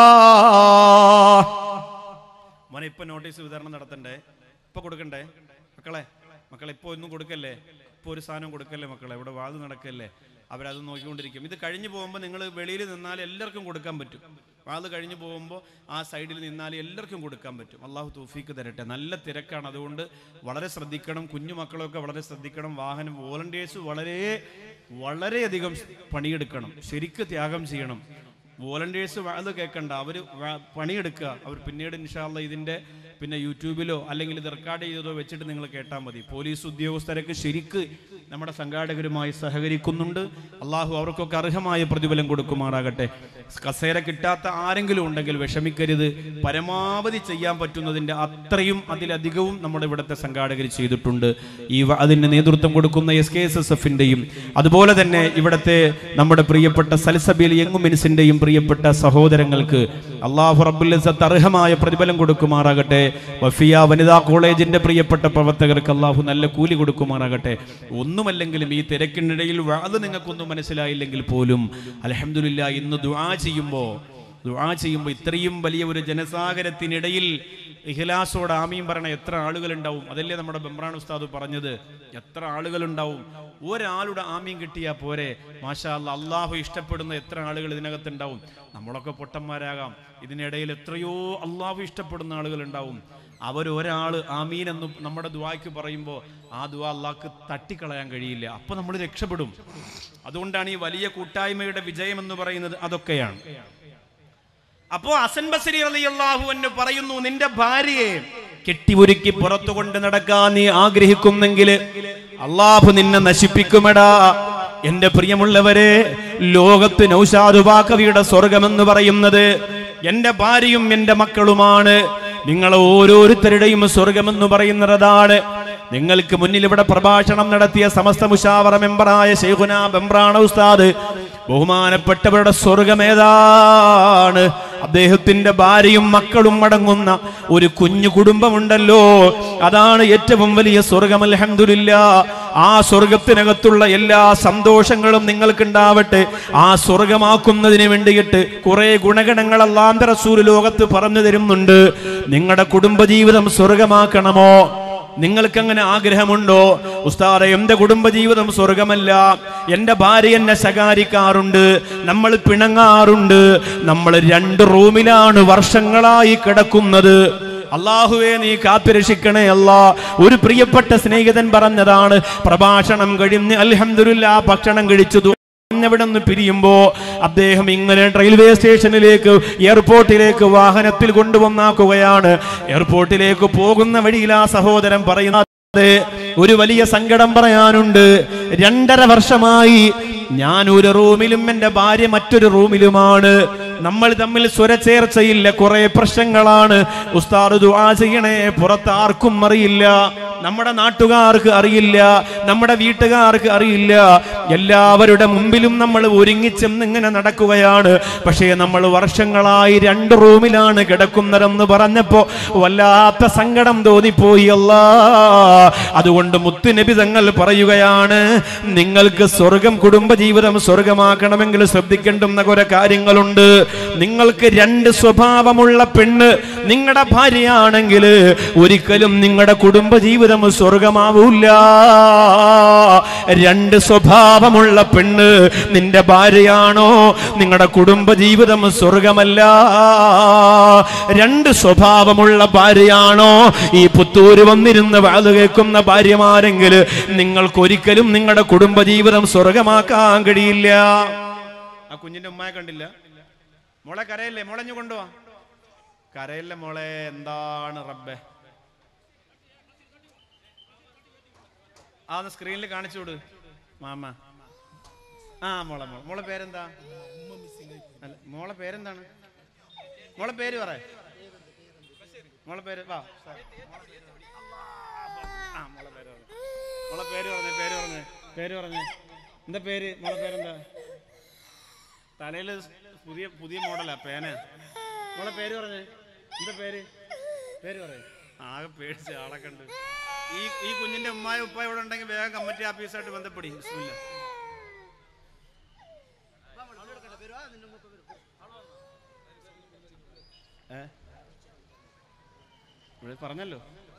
Speaker 1: മോനെ ഇപ്പൊ നോട്ടീസ് വിതരണം നടത്തണ്ടേ ഇപ്പൊ കൊടുക്കണ്ടേ മക്കളെ മക്കളെ ഇപ്പൊ ഒന്നും കൊടുക്കല്ലേ ഇപ്പൊ ഒരു സാധനം കൊടുക്കല്ലേ മക്കളെ ഇവിടെ വാത് നടക്കല്ലേ അവരത് നോക്കിക്കൊണ്ടിരിക്കും ഇത് കഴിഞ്ഞു പോകുമ്പോൾ നിങ്ങൾ വെളിയിൽ നിന്നാൽ എല്ലാവർക്കും കൊടുക്കാൻ പറ്റും വാത് കഴിഞ്ഞു പോകുമ്പോൾ ആ സൈഡിൽ നിന്നാൽ എല്ലാവർക്കും കൊടുക്കാൻ പറ്റും അള്ളാഹു തൗഫീക്ക് തരട്ടെ നല്ല തിരക്കാണ് അതുകൊണ്ട് വളരെ ശ്രദ്ധിക്കണം കുഞ്ഞു മക്കളൊക്കെ വളരെ ശ്രദ്ധിക്കണം വാഹനം വോളണ്ടിയേഴ്സ് വളരെ വളരെയധികം പണിയെടുക്കണം ശരിക്ക് ത്യാഗം ചെയ്യണം വോളണ്ടിയേഴ്സ് അത് കേൾക്കണ്ട അവർ പണിയെടുക്കുക അവർ പിന്നീട് ഇൻഷാല്ല ഇതിൻ്റെ പിന്നെ യൂട്യൂബിലോ അല്ലെങ്കിൽ ഇത് റെക്കോർഡ് ചെയ്തതോ വെച്ചിട്ട് നിങ്ങൾ കേട്ടാൽ മതി പോലീസ് ഉദ്യോഗസ്ഥരൊക്കെ ശരിക്ക് നമ്മുടെ സംഘാടകരുമായി സഹകരിക്കുന്നുണ്ട് അള്ളാഹു അവർക്കൊക്കെ അർഹമായ പ്രതിഫലം കൊടുക്കുമാറാകട്ടെ കസേര കിട്ടാത്ത ആരെങ്കിലും ഉണ്ടെങ്കിൽ വിഷമിക്കരുത് പരമാവധി ചെയ്യാൻ പറ്റുന്നതിൻ്റെ അത്രയും അതിലധികവും നമ്മുടെ ഇവിടുത്തെ സംഘാടകർ ചെയ്തിട്ടുണ്ട് ഈ വ- അതിന് നേതൃത്വം കൊടുക്കുന്ന എസ് കെ എസ് എസ് എഫിൻ്റെയും അതുപോലെ തന്നെ ഇവിടുത്തെ നമ്മുടെ പ്രിയപ്പെട്ട സൽസബീൽ യങ്ങുമിൻസിൻ്റെയും പ്രിയപ്പെട്ട സഹോദരങ്ങൾക്ക് അള്ളാഹു റബ്ബുൽ ഇസ്സത്ത് അർഹമായ പ്രതിഫലം കൊടുക്കുമാറാകട്ടെ വഫിയ വനിതാ കോളേജിന്റെ പ്രിയപ്പെട്ട പ്രവർത്തകർക്ക് അള്ളാഹു നല്ല കൂലി കൊടുക്കുമാറാകട്ടെ ഒന്നുമല്ലെങ്കിലും ഈ തിരക്കിനിടയിൽ അത് നിങ്ങൾക്കൊന്നും മനസ്സിലായില്ലെങ്കിൽ പോലും അലഹമില്ല ഇന്ന് ദുആ ചെയ്യുമ്പോൾ ദുആ ചെയ്യുമ്പോൾ ഇത്രയും വലിയ ഒരു ജനസാഗരത്തിനിടയിൽ ഇഖ്ലാസോട് ആമീൻ പറയണ എത്ര ആളുകളുണ്ടാവും അതല്ലേ നമ്മുടെ ബംബ്രാൻ ഉസ്താദ് പറഞ്ഞത് എത്ര ആളുകളുണ്ടാവും ഒരാളുടെ ആമീൻ കിട്ടിയാൽ പോരെ മാഷാ അല്ലാ അള്ളാഹു ഇഷ്ടപ്പെടുന്ന എത്ര ആളുകൾ ഇതിനകത്തുണ്ടാവും നമ്മളൊക്കെ പൊട്ടന്മാരാകാം ഇതിനിടയിൽ എത്രയോ അള്ളാഹു ഇഷ്ടപ്പെടുന്ന ആളുകൾ ഉണ്ടാവും അവരൊരാൾ ആമീൻ എന്ന് നമ്മുടെ ദ്വായ്ക്ക് പറയുമ്പോൾ ആ ദ്വാ അള്ളാഹ്ക്ക് തട്ടിക്കളയാൻ കഴിയില്ല അപ്പൊ നമ്മൾ രക്ഷപ്പെടും അതുകൊണ്ടാണ് ഈ വലിയ കൂട്ടായ്മയുടെ വിജയം എന്ന് പറയുന്നത് അതൊക്കെയാണ് അപ്പോ അസൻ ബസരി റളിയല്ലാഹു അൻഹു പറയുന്നു നിന്റെ ഭാര്യയെ കെട്ടിയൊരുക്കി പുറത്തു കൊണ്ട് നടക്കാൻ നീ ആഗ്രഹിക്കുന്നെങ്കിൽ അള്ളാഹു നിന്നെ നശിപ്പിക്കുമെടാ എന്റെ പ്രിയമുള്ളവരെ ലോകത്ത് നൗഷാദ് ബാക്കവിയുടെ സ്വർഗമെന്ന് പറയുന്നത് എന്റെ ഭാര്യയും എന്റെ മക്കളുമാണ് നിങ്ങൾ ഓരോരുത്തരുടെയും സ്വർഗമെന്ന് പറയുന്നത് അതാണ് നിങ്ങൾക്ക് മുന്നിൽ ഇവിടെ പ്രഭാഷണം നടത്തിയ സമസ്ത മുഷാവറ മെമ്പറായ ശൈഖുന ബെമ്പ്രാണ ഉസ്താദ് ബഹുമാനപ്പെട്ടവരുടെ സ്വർഗമേതാണ് അദ്ദേഹത്തിന്റെ ഭാര്യയും മക്കളും അടങ്ങുന്ന ഒരു കുഞ്ഞു കുടുംബമുണ്ടല്ലോ അതാണ് ഏറ്റവും വലിയ സ്വർഗം അൽഹംദുലില്ല ആ സ്വർഗത്തിനകത്തുള്ള എല്ലാ സന്തോഷങ്ങളും നിങ്ങൾക്കുണ്ടാവട്ടെ ആ സ്വർഗമാക്കുന്നതിന് വേണ്ടിയിട്ട് കുറെ ഗുണഗണങ്ങൾ അല്ലാന്ത റസൂൽ ലോകത്ത് പറഞ്ഞു തരുന്നുണ്ട് നിങ്ങളുടെ കുടുംബജീവിതം സ്വർഗമാക്കണമോ നിങ്ങൾക്ക് അങ്ങനെ ആഗ്രഹമുണ്ടോ ഉസ്താദെ എന്റെ കുടുംബജീവിതം സ്വർഗമല്ല എന്റെ ഭാര്യ എന്നെ ശകാരിക്കാറുണ്ട് നമ്മൾ പിണങ്ങാറുണ്ട് നമ്മൾ രണ്ട് റൂമിലാണ് വർഷങ്ങളായി കിടക്കുന്നത് അള്ളാഹുവെ നീ കാത്തുരക്ഷിക്കണേ അല്ല ഒരു പ്രിയപ്പെട്ട സ്നേഹിതൻ പറഞ്ഞതാണ് പ്രഭാഷണം കഴിഞ്ഞ് അൽഹംദുലില്ല ഭക്ഷണം കഴിച്ചു അവിടെ നിന്ന് പിരിയുമ്പോ അദ്ദേഹം ഇങ്ങനെ റെയിൽവേ സ്റ്റേഷനിലേക്ക് എയർപോർട്ടിലേക്ക് വാഹനത്തിൽ കൊണ്ടുവന്നാക്കുകയാണ് എയർപോർട്ടിലേക്ക് പോകുന്ന വഴിയിൽ ആ സഹോദരൻ പറയുന്നത് ഒരു വലിയ സങ്കടം പറയാനുണ്ട് രണ്ടര വർഷമായി ഞാൻ ഒരു റൂമിലും എന്റെ ഭാര്യ മറ്റൊരു റൂമിലുമാണ് നമ്മൾ തമ്മിൽ സ്വരച്ചേർച്ചയില്ല കുറെ പ്രശ്നങ്ങളാണ് ഉസ്താദ് ദുആ ചെയ്യണേ പുറത്ത് ആർക്കും അറിയില്ല നമ്മുടെ നാട്ടുകാർക്ക് അറിയില്ല നമ്മുടെ വീട്ടുകാർക്ക് അറിയില്ല എല്ലാവരുടെ മുമ്പിലും നമ്മൾ ഒരുങ്ങിച്ചെന്ന് ഇങ്ങനെ നടക്കുകയാണ് പക്ഷേ നമ്മൾ വർഷങ്ങളായി രണ്ട് റൂമിലാണ് കിടക്കുന്നതെന്ന് പറഞ്ഞപ്പോ വല്ലാത്ത സങ്കടം തോന്നിപ്പോയി അല്ലാ അതുകൊണ്ട് മുത്തുനബി തങ്ങൾ പറയുകയാണ് നിങ്ങൾക്ക് സ്വർഗം കുടുംബജീവിതം സ്വർഗമാക്കണമെങ്കിൽ ശ്രദ്ധിക്കേണ്ടുന്ന കുറെ കാര്യങ്ങളുണ്ട് നിങ്ങൾക്ക് രണ്ട് സ്വഭാവമുള്ള പെണ്ണ് നിങ്ങളുടെ ഭാര്യയാണെങ്കിൽ ഒരിക്കലും നിങ്ങളുടെ കുടുംബജീവിതം സ്വർഗമാവൂല രണ്ട് സ്വഭാവമുള്ള പെണ്ണ് നിന്റെ ഭാര്യയാണോ നിങ്ങളുടെ കുടുംബജീവിതം സ്വർഗമല്ല രണ്ട് സ്വഭാവമുള്ള ഭാര്യയാണോ ഈ പുത്തൂര് വന്നിരുന്ന് വാത് കേൾക്കുന്ന ഭാര്യമാരെങ്കിൽ നിങ്ങൾക്ക് ഒരിക്കലും നിങ്ങളുടെ കുടുംബജീവിതം സ്വർഗമാക്കാൻ കഴിയില്ല ആ കുഞ്ഞിന്റെ ഉമ്മയെ കണ്ടില്ല മോളെ കരയല്ലേ മോളഞ്ഞു കൊണ്ടുപോവാ കരയല്ലേ മോളെ എന്താണ് റബ്ബെ ആ ഒന്ന് സ്ക്രീനിൽ കാണിച്ചു വിട് മാമ ആ മോളെ മോളെ മോളെ പേരെന്താ അല്ല മോളെ പേരെന്താണ് മോളെ പേര് പറ മോളെ പേര് വാ സാർ. ആ മോളെ പേര് പറഞ്ഞേ മോളെ പേര് പറഞ്ഞേ പേര് പറഞ്ഞേ പേര് പറഞ്ഞേ എന്താ പേര് മോളെ പേരെന്താ തലയിൽ പുതിയ പുതിയ മോഡലാ പേന മോളെ പേര് പറഞ്ഞേ എന്താ പേര് പേര് പറയേ ആകെ പേടിച്ച ആളെ കണ്ട് ഈ ഈ കുഞ്ഞിന്റെ ഉമ്മായ ഉപ്പ ഇവിടെ ഉണ്ടെങ്കിൽ വേഗം കമ്മിറ്റി ഓഫീസായിട്ട് ബന്ധപ്പെടി ബിസ്മില്ല ഏ ഇവിടെ പറഞ്ഞല്ലോ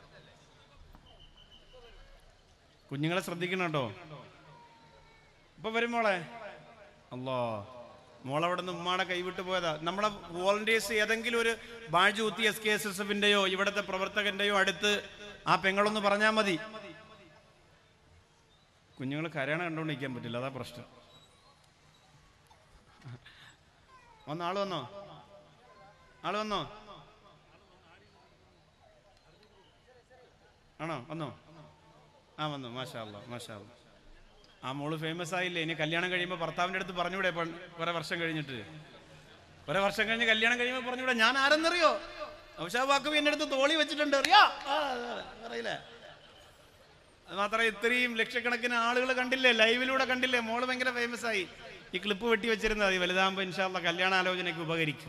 Speaker 1: കുഞ്ഞുങ്ങളെ ശ്രദ്ധിക്കണം കേട്ടോ ഇപ്പൊ വരും മോളെ അല്ലോ മോളവിടെ നിന്ന് ഉമ്മാടെ കൈവിട്ട് പോയതാ നമ്മളെ വോളണ്ടിയേഴ്സ് ഏതെങ്കിലും ഒരു ബാജൂത്തി എസ് കെ എസ് എസ് എഫിന്റെയോ ഇവിടുത്തെ പ്രവർത്തകന്റെയോ അടുത്ത് ആ പെങ്ങളൊന്ന് പറഞ്ഞാൽ മതി കുഞ്ഞുങ്ങൾ കരയണ കണ്ടുകൊണ്ടിരിക്കാൻ പറ്റില്ല അതാ പ്രശ്നം വന്നോ ആള് വന്നോ ആള് വന്നോ ആണോ വന്നോ ആ വന്നു മാഷാ അല്ലാ മാഷാ അല്ലാ ആ മോള് ഫേമസ് ആയില്ലേ ഇനി കല്യാണം കഴിയുമ്പോൾ ഭർത്താവിൻ്റെ അടുത്ത് പറഞ്ഞൂടെ പൺ- കുറെ വർഷം കഴിഞ്ഞിട്ട് കുറെ വർഷം കഴിഞ്ഞ് കല്യാണം കഴിയുമ്പോൾ പറഞ്ഞൂടെ ഞാൻ ആരെന്നറിയോ ഔഷാബാക്കും എന്റെ അടുത്ത് തോളി വെച്ചിട്ടുണ്ട് അറിയാ ആ, അറിയില്ലേ അത് മാത്രമേ ഇത്രയും ലക്ഷക്കണക്കിന് ആളുകൾ കണ്ടില്ലേ ലൈവിലൂടെ കണ്ടില്ലേ മോള് ഭയങ്കര ഫേമസ് ആയി ഈ ക്ലിപ്പ് വെട്ടി വെച്ചിരുന്നത് മതി വലുതാകുമ്പോൾ ഇൻഷാല്ല കല്യാണ ആലോചനയ്ക്ക് ഉപകരിക്കും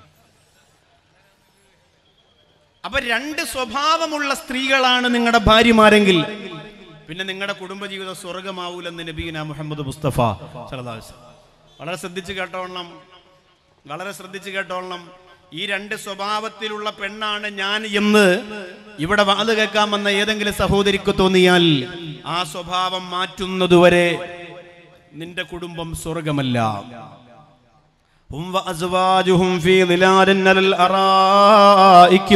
Speaker 1: അപ്പൊ രണ്ട് സ്വഭാവമുള്ള സ്ത്രീകളാണ് നിങ്ങളുടെ ഭാര്യമാരെങ്കിൽ പിന്നെ നിങ്ങളുടെ കുടുംബജീവിതം സ്വർഗമാവൂലെന്ന് നബീന മുഹമ്മദ് മുസ്തഫ സല്ലല്ലാഹു അലൈഹി വസല്ലം. വളരെ ശ്രദ്ധിച്ച് കേട്ടോളണം വളരെ ശ്രദ്ധിച്ച് കേട്ടോളണം ഈ രണ്ട് സ്വഭാവത്തിലുള്ള പെണ്ണാണ് ഞാൻ എന്ന് ഇവിടെ വാത് കേൾക്കാൻ വന്ന ഏതെങ്കിലും സഹോദരിക്ക് തോന്നിയാൽ ആ സ്വഭാവം മാറ്റുന്നതുവരെ നിന്റെ കുടുംബം സ്വർഗമല്ല هم وأزواجهم في ظلال على الأرائك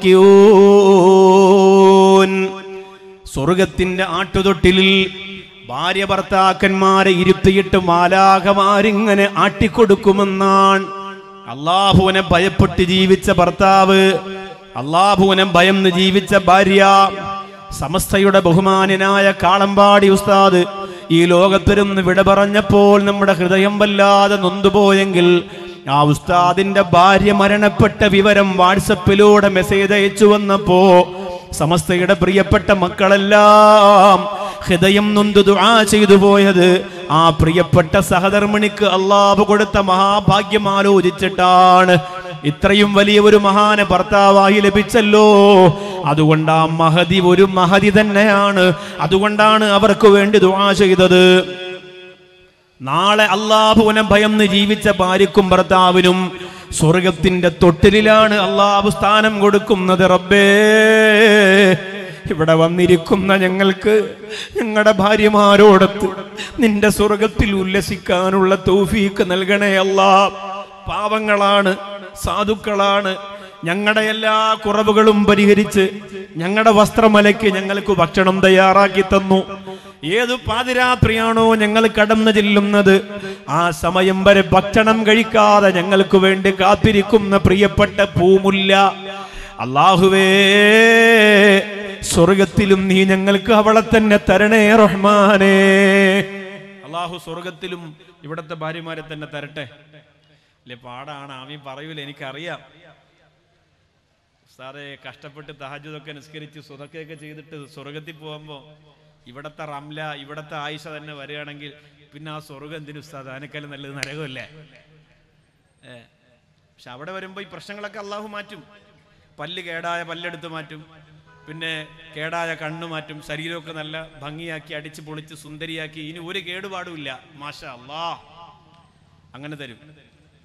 Speaker 1: متكئون സ്വർഗത്തിന്റെ ആട്ടുതൊട്ടിലിൽ ഭാര്യ ഭർത്താക്കന്മാരെ ഇരുത്തിയിട്ട് മാലാഖമാരിങ്ങനെ ആട്ടിക്കൊടുക്കുമെന്നാണ് അള്ളാഹുവിനെ ഭയപ്പെട്ട് ജീവിച്ച ഭർത്താവ് അള്ളാഹുവിനെ ഭയന്ന് ജീവിച്ച ഭാര്യ സമസ്തയുടെ ബഹുമാനനായ കാളമ്പാടി ഉസ്താദ് ഈ ലോകത്തിരുന്ന് വിട പറഞ്ഞപ്പോൾ നമ്മുടെ ഹൃദയം വല്ലാതെ നൊന്തുപോയെങ്കിൽ ആ ഉസ്താദിന്റെ ഭാര്യ മരണപ്പെട്ട വിവരം വാട്സപ്പിലൂടെ മെസ്സേജ് അയച്ചു വന്നപ്പോ സമസ്തയുടെ പ്രിയപ്പെട്ട മക്കളെല്ലാം ഹൃദയം നൊന്തു ദുആ ചെയ്തു പോയത് ആ പ്രിയപ്പെട്ട സഹധർമ്മിണിക്ക് അള്ളാഹു കൊടുത്ത മഹാഭാഗ്യം ആലോചിച്ചിട്ടാണ് ഇത്രയും വലിയ ഒരു മഹാന ഭർത്താവായി ലഭിച്ചല്ലോ അതുകൊണ്ട് ആ മഹതി ഒരു മഹതി തന്നെയാണ് അതുകൊണ്ടാണ് അവർക്ക് വേണ്ടി ദുആ ചെയ്തത് നാളെ അള്ളാഹുവിനെ ഭയന്ന് ജീവിച്ച ഭാര്യക്കും ഭർത്താവിനും സ്വർഗത്തിന്റെ തൊട്ടിലാണ് അള്ളാഹു സ്ഥാനം കൊടുക്കുന്നത് റബ്ബേ ഇവിടെ വന്നിരിക്കുന്ന ഞങ്ങൾക്ക് ഞങ്ങളുടെ ഭാര്യമാരോടൊത്ത് നിന്റെ സ്വർഗത്തിൽ ഉല്ലസിക്കാനുള്ള തൗഫീക്ക് നൽകണേ അല്ലാ പാവങ്ങളാണ് സാധുക്കളാണ് ഞങ്ങളുടെ എല്ലാ കുറവുകളും പരിഹരിച്ച് ഞങ്ങളുടെ വസ്ത്രമലയ്ക്ക് ഞങ്ങൾക്ക് ഭക്ഷണം തയ്യാറാക്കി തന്നു ഏതു പാതിരാത്രിയാണോ ഞങ്ങൾ കടന്നു ചെല്ലുന്നത് ആ സമയം വരെ ഭക്ഷണം കഴിക്കാതെ ഞങ്ങൾക്ക് വേണ്ടി കാത്തിരിക്കുന്ന പ്രിയപ്പെട്ട പൂമുല്ല അള്ളാഹുവേ സ്വർഗത്തിലും നീ ഞങ്ങൾക്ക് അവളെ തന്നെ തരണേ റഹ്മാനേ അള്ളാഹു സ്വർഗത്തിലും ഇവിടത്തെ ഭാര്യമാരെ തന്നെ തരട്ടെ അല്ലെ പാടാണ് ആമീൻ പറയൂല എനിക്കറിയാം സാറേ കഷ്ടപ്പെട്ട് തഹജുദൊക്കെ നിസ്കരിച്ച് സുതക്കൊക്കെ ചെയ്തിട്ട് സ്വർഗത്തിൽ പോകുമ്പോൾ ഇവിടത്തെ റംല ഇവിടത്തെ ആയിഷ തന്നെ വരികയാണെങ്കിൽ പിന്നെ ആ സ്വർഗം എന്തിനു ഉസ്താദ് അതിനേക്കാളും നല്ലത് നരകമല്ലേ ഏ പക്ഷെ അവിടെ വരുമ്പോൾ ഈ പ്രശ്നങ്ങളൊക്കെ അള്ളാഹു മാറ്റും പല്ല് കേടായ പല്ലെടുത്ത് മാറ്റും പിന്നെ കേടായ കണ്ണ് മാറ്റും ശരീരമൊക്കെ നല്ല ഭംഗിയാക്കി അടിച്ച് പൊളിച്ച് സുന്ദരിയാക്കി ഇനി ഒരു കേടുപാടുമില്ല മാഷ അല്ലാ അങ്ങനെ തരും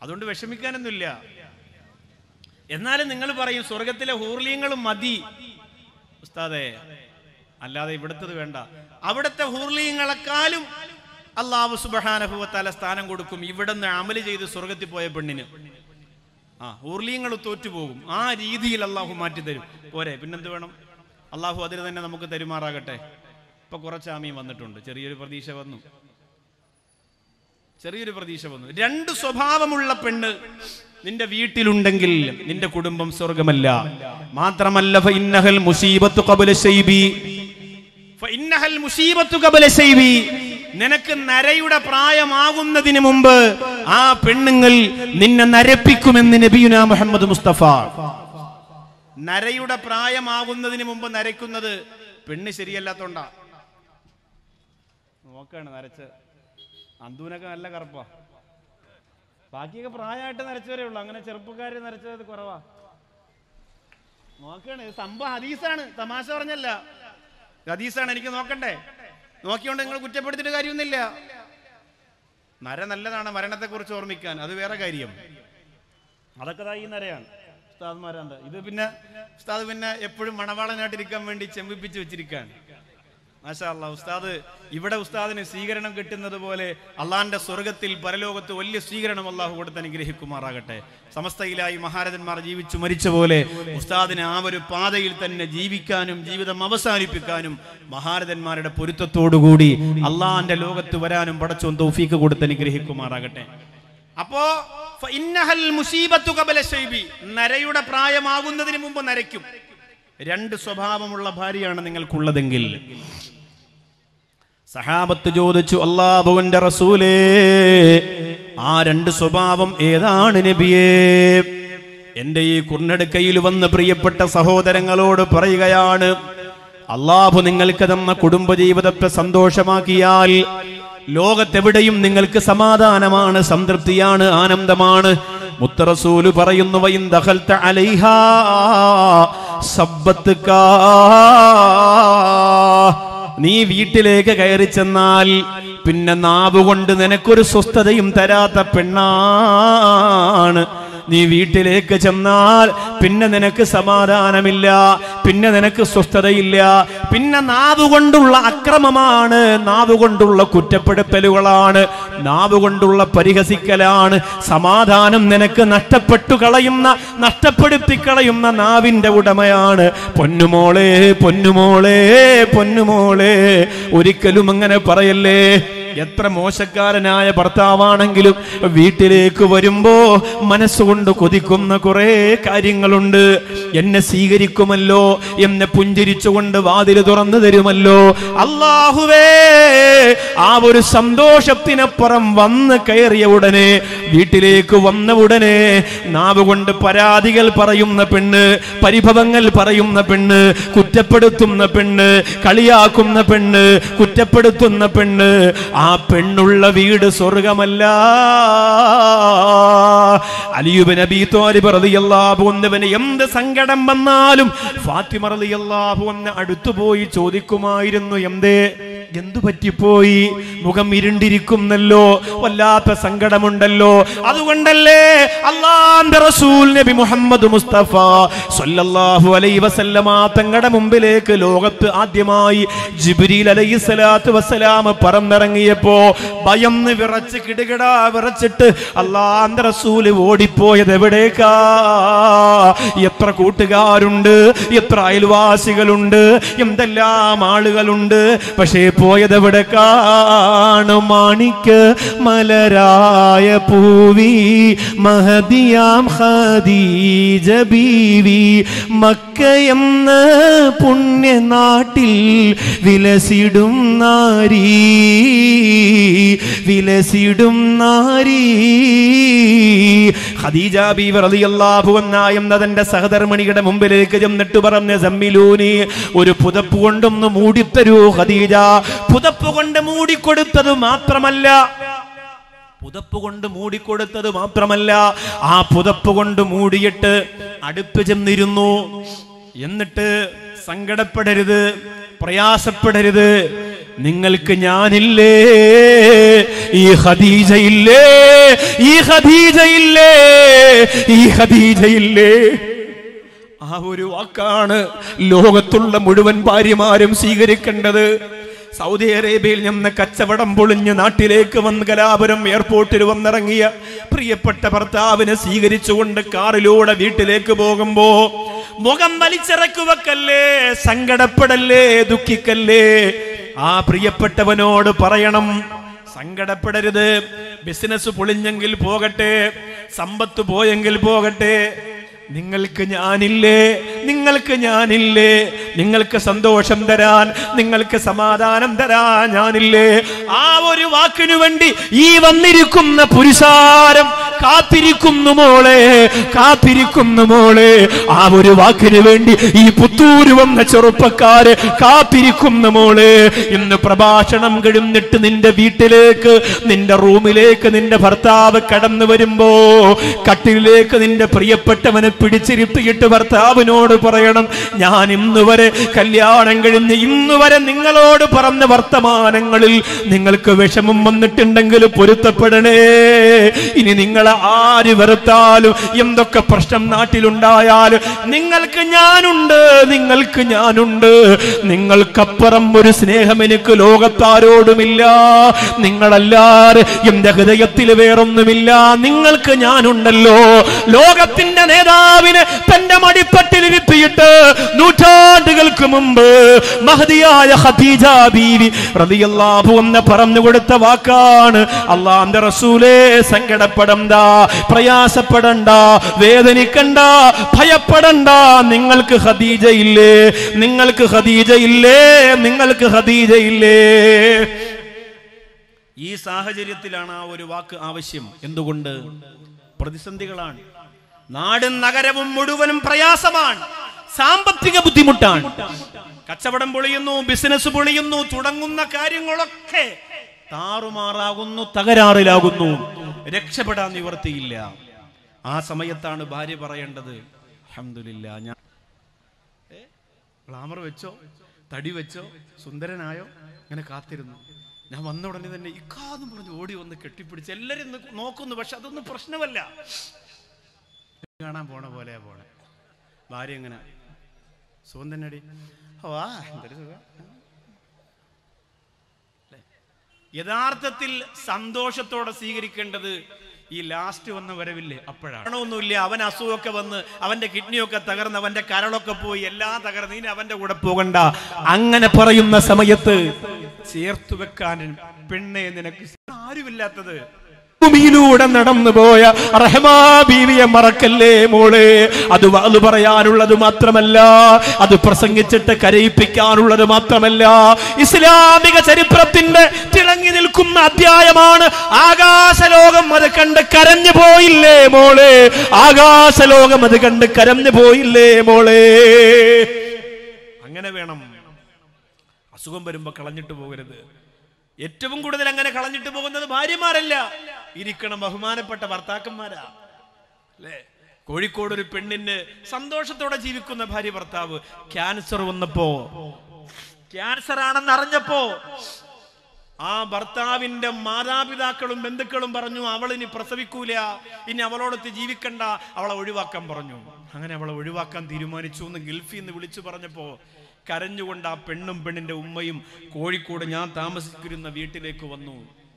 Speaker 1: അതുകൊണ്ട് വിഷമിക്കാനൊന്നുമില്ല എന്നാലും നിങ്ങൾ പറയും സ്വർഗത്തിലെ ഹൂർലിയങ്ങളും മതി ഉസ്താദേ അല്ലാതെ ഇവിടുത്തത് വേണ്ട അവിടുത്തെ ഹൂർലിയങ്ങളെക്കാളും അള്ളാഹു സുബഹാനഭുവത്താല സ്ഥാനം കൊടുക്കും ഇവിടുന്ന് അമല് ചെയ്ത് സ്വർഗത്തിൽ പോയ പെണ്ണിന് ആ ഊർലിയങ്ങൾ തോറ്റുപോകും ആ രീതിയിൽ അള്ളാഹു മാറ്റി തരും പോരെ പിന്നെന്ത് വേണം അള്ളാഹു അതിന് തന്നെ നമുക്ക് തരുമാറാകട്ടെ ഇപ്പൊ കുറച്ച് ആമീൻ വന്നിട്ടുണ്ട് ചെറിയൊരു പ്രതീക്ഷ വന്നു ചെറിയൊരു പ്രതീക്ഷ വന്നു രണ്ട് സ്വഭാവമുള്ള പെണ്ണ് നിന്റെ വീട്ടിലുണ്ടെങ്കിൽ നിന്റെ കുടുംബം സ്വർഗമല്ല മാത്രമല്ല ഫഇന്നഹൽ മുസീബത്തു ഖബല ശൈബി ഫഇന്നഹൽ മുസീബത്തു ഖബല ശൈബി നിനക്ക് നരയുടെ പ്രായമാകുന്നതിന് മുമ്പ് ആ പെണ്ണുങ്ങൾ നിന്നെ നരപ്പിക്കുമെന്ന് നബിയുന മുഹമ്മദ് മുസ്തഫ നരയുടെ പ്രായമാകുന്നതിന് മുമ്പ് നരയ്ക്കുന്നത് പെണ്ണ് ശരിയല്ലാത്തോണ്ടാ നോക്കാണ് നരച്ച് അന്തൂനൊക്കെ നല്ല കറുപ്പാ ബാക്കിയൊക്കെ പ്രായമായിട്ട് നരച്ചവരേ ഉള്ളൂ അങ്ങനെ ചെറുപ്പക്കാർ നരച്ചത് കുറവാ നോക്കാണ് ഇത് സംഭവം ഹദീസാണ് തമാശ പറഞ്ഞല്ല ഇത് ഹദീസാണ് എനിക്ക് നോക്കണ്ടേ നോക്കിയോണ്ട് നിങ്ങൾ കുറ്റപ്പെടുത്തിയിട്ട് കാര്യമൊന്നുമില്ല നര നല്ലതാണ് മരണത്തെ കുറിച്ച് ഓർമ്മിക്കാൻ അത് വേറെ കാര്യം അതൊക്കെ ദാ ഈ നരയാണ് ഉസ്താദ്മാരാന്ത ഇത് പിന്നെ ഉസ്താദ് പിന്നെ എപ്പോഴും മണവാളനായിട്ടിരിക്കാൻ വേണ്ടി ചെമ്പിപ്പിച്ച് വെച്ചിരിക്കുകയാണ് മാഷാ അല്ലാ ഉസ്താദ് ഇവിടെ ഉസ്താദിന് സ്വീകരണം കിട്ടുന്നത് പോലെ അള്ളാന്റെ സ്വർഗത്തിൽ പരലോകത്ത് വലിയ സ്വീകരണം അള്ളാഹു കൊടുത്ത് അനുഗ്രഹിക്കുമാറാകട്ടെ സമസ്തയിലായി മഹാരഥന്മാർ ജീവിച്ചു മരിച്ച പോലെ ഉസ്താദിന് ആ ഒരു പാതയിൽ തന്നെ ജീവിക്കാനും ജീവിതം അവസാനിപ്പിക്കാനും മഹാരഥന്മാരുടെ പൊരുത്തത്തോടുകൂടി അള്ളാന്റെ ലോകത്ത് വരാനും പടച്ചോൻ തൗഫീക്ക് കൊടുത്ത് അനുഗ്രഹിക്കുമാറാകട്ടെ അപ്പോ ഫഇന്നഹൽ മുസീബത്തു ഖബല ശൈബി നരയുടെ പ്രായമാകുന്നതിന് മുമ്പ് നരയ്ക്കും രണ്ട് സ്വഭാവമുള്ള ഭാര്യയാണ് നിങ്ങൾക്കുള്ളതെങ്കിൽ സഹാബത്ത് ചോദിച്ചു അള്ളാഹുവിന്റെ റസൂലേ ആ രണ്ട് സ്വഭാവം ഏതാണ് നബിയേ എന്റെ ഈ കുർണെടുക്കയിൽ വന്ന് പ്രിയപ്പെട്ട സഹോദരങ്ങളോട് പറയുകയാണ് അള്ളാഹു നിങ്ങൾക്ക് തന്ന കുടുംബജീവിതത്തെ സന്തോഷമാക്കിയാൽ ലോകത്തെവിടെയും നിങ്ങൾക്ക് സമാധാനമാണ് സംതൃപ്തിയാണ് ആനന്ദമാണ് മുത്തറസൂല് പറയുന്നു വൈൻ ദഖൽത അലൈഹാ സബ്ബത്തുകാ നീ വീട്ടിലേക്ക് കയറി ചെന്നാൽ പിന്നെ നാവുകൊണ്ട് നിനക്കൊരു സ്വസ്ഥതയും തരാത്ത പെണ്ണാണ് നീ വീട്ടിലേക്ക് ചെന്നാൽ പിന്നെ നിനക്ക് സമാധാനമില്ല പിന്നെ നിനക്ക് സ്വസ്ഥതയില്ല പിന്നെ നാവുകൊണ്ടുള്ള അക്രമമാണ് നാവുകൊണ്ടുള്ള കുറ്റപ്പെടുത്തലുകളാണ് നാവുകൊണ്ടുള്ള പരിഹസിക്കലാണ് സമാധാനം നിനക്ക് നഷ്ടപ്പെട്ടു കളയുന്ന നഷ്ടപ്പെടുത്തി കളയുന്ന നാവിന്റെ ഉടമയാണ് പൊന്നുമോളെ പൊന്നുമോളെ പൊന്നുമോളെ ഒരിക്കലും അങ്ങനെ പറയല്ലേ എത്ര മോശക്കാരനായ ഭർത്താവാണെങ്കിലും വീട്ടിലേക്ക് വരുമ്പോ മനസ്സുകൊണ്ട് കൊതിക്കുന്ന കുറെ കാര്യങ്ങളുണ്ട് എന്നെ സ്വീകരിക്കുമല്ലോ എന്നെ പുഞ്ചിരിച്ചുകൊണ്ട് വാതില് തുറന്നു തരുമല്ലോ അള്ളാഹുവേ ആ ഒരു സന്തോഷത്തിനപ്പുറം വന്ന് കയറിയ ഉടനെ വീട്ടിലേക്ക് വന്ന ഉടനെ നാവ് കൊണ്ട് പരാതികൾ പറയുന്ന പെണ്ണ് പരിഭവങ്ങൾ പറയുന്ന പെണ്ണ് കുറ്റപ്പെടുത്തുന്ന പെണ്ണ് കളിയാക്കുന്ന പെണ്ണ് കുറ്റപ്പെടുത്തുന്ന പെണ്ണ് ആ പെണ്ണുള്ള വീട് സ്വർഗമല്ല അലിയുബ് നബി തോലിബ് റളിയല്ലാഹു അൻഹുവിന് എന്ത് സങ്കടം വന്നാലും ഫാത്തിമ റളിയല്ലാഹു അൻഹ അടുത്തുപോയി ചോദിക്കുമായിരുന്നു എന്തേ എന്തു പറ്റിപ്പോയി മുഖം ഇരുണ്ടിരിക്കുന്നല്ലോ വല്ലാത്ത സങ്കടമുണ്ടല്ലോ അതുകൊണ്ടല്ലേ അള്ളാന്റെ റസൂൽ നബി മുഹമ്മദ് മുസ്തഫ സല്ലല്ലാഹു അലൈഹി വസല്ലമ തങ്ങളുടെ മുമ്പിലേക്ക് ലോകത്ത് ആദ്യമായി ജിബ്രീൽ അലൈഹി സ്വലാത്തു വസ്സലാം പറന്നിറങ്ങിയപ്പോ ഭയന്ന് വിറച്ച് കിടുകിട വിറച്ചിട്ട് അള്ളാന്റെ റസൂല് ഓടിപ്പോയത് എവിടേക്കാ എത്ര കൂട്ടുകാരുണ്ട് എത്ര അയൽവാസികളുണ്ട് എന്തെല്ലാം ആളുകളുണ്ട് പക്ഷേ പോയത് എവിടേക്കാണ് മാണിക്ക് മലരായ പൂവി മഹദിയാം ഖദീജ ബീവി മക്ക എന്ന പുണ്യനാട്ടിൽ വിലസിടും നാരീ വിലസിടും നാരീ ഖദീജ ബീവി റളിയല്ലാഹു അൻഹ എന്നതിന്റെ സഹധർമ്മിണിയുടെ മുമ്പിലേക്ക് ചെന്നിട്ട് പറഞ്ഞ സമ്മിലൂനി ഒരു പുതപ്പ് കൊണ്ടൊന്ന് മൂടിത്തരൂ ഖദീജ പുതപ്പ് കൊണ്ട് മൂടിക്കൊടുത്തത് മാത്രമല്ല പുതപ്പ് കൊണ്ട് മൂടിക്കൊടുത്തത് മാത്രമല്ല ആ പുതപ്പ് കൊണ്ട് മൂടിയിട്ട് അടുപ്പ് ചെന്നിരുന്നു എന്നിട്ട് സങ്കടപ്പെടരുത് പ്രയാസപ്പെടരുത് നിങ്ങൾക്ക് ഞാനില്ലേ ഈ ഖദീജയില്ലേ ഈ ഖദീജയില്ലേ ഈ ഖദീജയില്ലേ ആ ഒരു വാക്കാണ് ലോകത്തുള്ള മുഴുവൻ ഭാര്യമാരും സ്വീകരിക്കേണ്ടത് സൗദി അറേബ്യയിൽ നിന്ന് കച്ചവടം പൊളിഞ്ഞ് നാട്ടിലേക്ക് വന്ന് കലാപുരം എയർപോർട്ടിൽ വന്നിറങ്ങിയ പ്രിയപ്പെട്ട ഭർത്താവിനെ സ്വീകരിച്ചുകൊണ്ട് കാറിലൂടെ വീട്ടിലേക്ക് പോകുമ്പോ മുഖം വലിച്ചിറക്കു വെക്കല്ലേ സങ്കടപ്പെടല്ലേ ദുഃഖിക്കല്ലേ ആ പ്രിയപ്പെട്ടവനോട് പറയണം സങ്കടപ്പെടരുത് ബിസിനസ് പൊളിഞ്ഞെങ്കിൽ പോകട്ടെ സമ്പത്ത് പോയെങ്കിൽ പോകട്ടെ നിങ്ങൾക്ക് ഞാനില്ലേ നിങ്ങൾക്ക് ഞാനില്ലേ നിങ്ങൾക്ക് സന്തോഷം തരാൻ നിങ്ങൾക്ക് സമാധാനം തരാൻ ഞാനില്ലേ ആ ഒരു വാക്കിനു വേണ്ടി ഈ വന്നിരിക്കുന്ന പുരുഷാരം കാത്തിരിക്കുന്നു മോളെ കാത്തിരിക്കുന്നു മോളെ ആ ഒരു വാക്കിനു വേണ്ടി ഈ പുത്തൂര് വന്ന ചെറുപ്പക്കാര് കാത്തിരിക്കുന്നു മോളെ ഇന്ന് പ്രഭാഷണം കഴിഞ്ഞിട്ട് നിന്റെ വീട്ടിലേക്ക് നിന്റെ റൂമിലേക്ക് നിന്റെ ഭർത്താവ് കടന്നു വരുമ്പോ കട്ടിലേക്ക് നിന്റെ പ്രിയപ്പെട്ടവനെ പിടിച്ചിരുത്തിയിട്ട് ഭർത്താവിനോട് പറയണം ഞാൻ ഇന്ന് വരെ കല്യാണം കഴിഞ്ഞ് ഇന്ന് വരെ നിങ്ങളോട് പറഞ്ഞ വർത്തമാനങ്ങളിൽ നിങ്ങൾക്ക് വിഷമം വന്നിട്ടുണ്ടെങ്കിൽ പൊരുത്തപ്പെടണേ ഇനി നിങ്ങളെ ആര് വെറുത്താലും എന്തൊക്കെ പ്രശ്നം നാട്ടിലുണ്ടായാലും നിങ്ങൾക്ക് ഞാനുണ്ട് നിങ്ങൾക്ക് ഞാനുണ്ട് നിങ്ങൾക്കപ്പുറം ഒരു സ്നേഹം എനിക്ക് ലോകത്താരോടുമില്ല നിങ്ങളല്ലാതെ എന്റെ ഹൃദയത്തിൽ വേറൊന്നുമില്ല നിങ്ങൾക്ക് ഞാനുണ്ടല്ലോ ലോകത്തിന്റെ നേതാവിനെ തന്റെ മടിപ്പട്ടിലിരുത്തിയിട്ട് നൂറ്റാണ്ടുകൾക്ക് മുമ്പ് മഹതിയായ ഖദീജ ബീവി റളിയല്ലാഹു എന്ന് പറഞ്ഞു കൊടുത്ത വാക്കാണ് അള്ളാന്റെ റസൂലേ സങ്കടപ്പെടണ്ട പ്രയാസപ്പെടണ്ട വേദനിക്കണ്ട ഭയപ്പെടണ്ട നിങ്ങൾക്ക് ഖദീജ ഇല്ലേ നിങ്ങൾക്ക് ഖദീജ ഇല്ലേ നിങ്ങൾക്ക് ഖദീജ ഇല്ലേ ഈ സാഹചര്യത്തിലാണ് ആ ഒരു വാക്ക് ആവശ്യം എന്തുകൊണ്ട് പ്രതിസന്ധികളാണ് നാടും നഗരവും മുഴുവനും പ്രയാസമാണ് സാമ്പത്തിക ബുദ്ധിമുട്ടാണ് കച്ചവടം പൊളിയുന്നു ബിസിനസ് പൊളിയുന്നു തുടങ്ങുന്ന കാര്യങ്ങളൊക്കെ താറുമാറാകുന്നു തകരാറിലാകുന്നു രക്ഷപ്പെടാൻ നിവർത്തിയില്ല ആ സമയത്താണ് ഭാര്യ പറയേണ്ടത് അഹമ്മദില്ല ഞാൻ ഗ്ലാമർ വെച്ചോ തടി വെച്ചോ സുന്ദരനായോ അങ്ങനെ കാത്തിരുന്നു ഞാൻ വന്ന ഉടനെ തന്നെ ഇക്കാന്നും പറഞ്ഞ് ഓടി വന്ന് കെട്ടിപ്പിടിച്ച് എല്ലാരും ഇന്ന് നോക്കുന്നു പക്ഷെ അതൊന്നും പ്രശ്നമല്ല കാണാൻ പോണ പോലെയാ പോണെ ഭാര്യ എങ്ങനെ സുഖം തന്നെടി ഓ ആ എന്തൊരു സുഖം ല്ലേ? യഥാർത്ഥത്തിൽ സന്തോഷത്തോടെ സ്വീകരിക്കേണ്ടത് ഈ ലാസ്റ്റ് വന്ന വരവില്ലേ അപ്പോഴാണ് ഒന്നുമില്ല അവൻ അസുഖമൊക്കെ വന്ന് അവന്റെ കിഡ്നിയൊക്കെ തകർന്ന് അവന്റെ കരളൊക്കെ പോയി എല്ലാം തകർന്ന് ഇനി അവന്റെ കൂടെ പോകണ്ട അങ്ങനെ പറയുന്ന സമയത്ത് ചേർത്തു വെക്കാൻ പെണ്ണെ നിനക്ക് ആരുമില്ലാത്തത് ഭൂമിയിലൂടെ നടന്നു പോയ റഹ്മാ ബീവിയെ മറക്കല്ലേ മോളെ അത് അത് പറയാനുള്ളത് മാത്രമല്ല അത് പ്രസംഗിച്ചിട്ട് കരയിപ്പിക്കാനുള്ളത് മാത്രമല്ല ഇസ്ലാമിക ചരിത്രത്തിന്റെ തിളങ്ങി നിൽക്കുന്ന അധ്യായമാണ് ആകാശലോകം അത് കണ്ട് കരഞ്ഞു പോയില്ലേ മോളെ ആകാശലോകം അത് കണ്ട് കരഞ്ഞു പോയില്ലേ മോളെ അങ്ങനെ വേണം അസുഖം വരുമ്പോ കളഞ്ഞിട്ട് പോകരുത് ഏറ്റവും കൂടുതൽ അങ്ങനെ കളഞ്ഞിട്ട് പോകുന്നത് ഭാര്യമാരല്ല ഇരിക്കണം ബഹുമാനപ്പെട്ട ഭർത്താക്കന്മാരാ അല്ലേ കോഴിക്കോട് ഒരു പെണ്ണിന് സന്തോഷത്തോടെ ജീവിക്കുന്ന ഭാര്യ ഭർത്താവ് ക്യാൻസർ വന്നപ്പോ ക്യാൻസർ ആണെന്ന് അറിഞ്ഞപ്പോ ആ ഭർത്താവിന്റെ മാതാപിതാക്കളും ബന്ധുക്കളും പറഞ്ഞു അവൾ ഇനി പ്രസവിക്കൂല ഇനി അവളോടൊത്ത് ജീവിക്കണ്ട അവളെ ഒഴിവാക്കാൻ പറഞ്ഞു അങ്ങനെ അവളെ ഒഴിവാക്കാൻ തീരുമാനിച്ചു എന്ന് ഗൾഫിൽ നിന്ന് വിളിച്ചു പറഞ്ഞപ്പോ കരഞ്ഞുകൊണ്ട് ആ പെണ്ണും പെണ്ണിന്റെ ഉമ്മയും കോഴിക്കോട് ഞാൻ താമസിക്കുന്ന വീട്ടിലേക്ക് വന്നു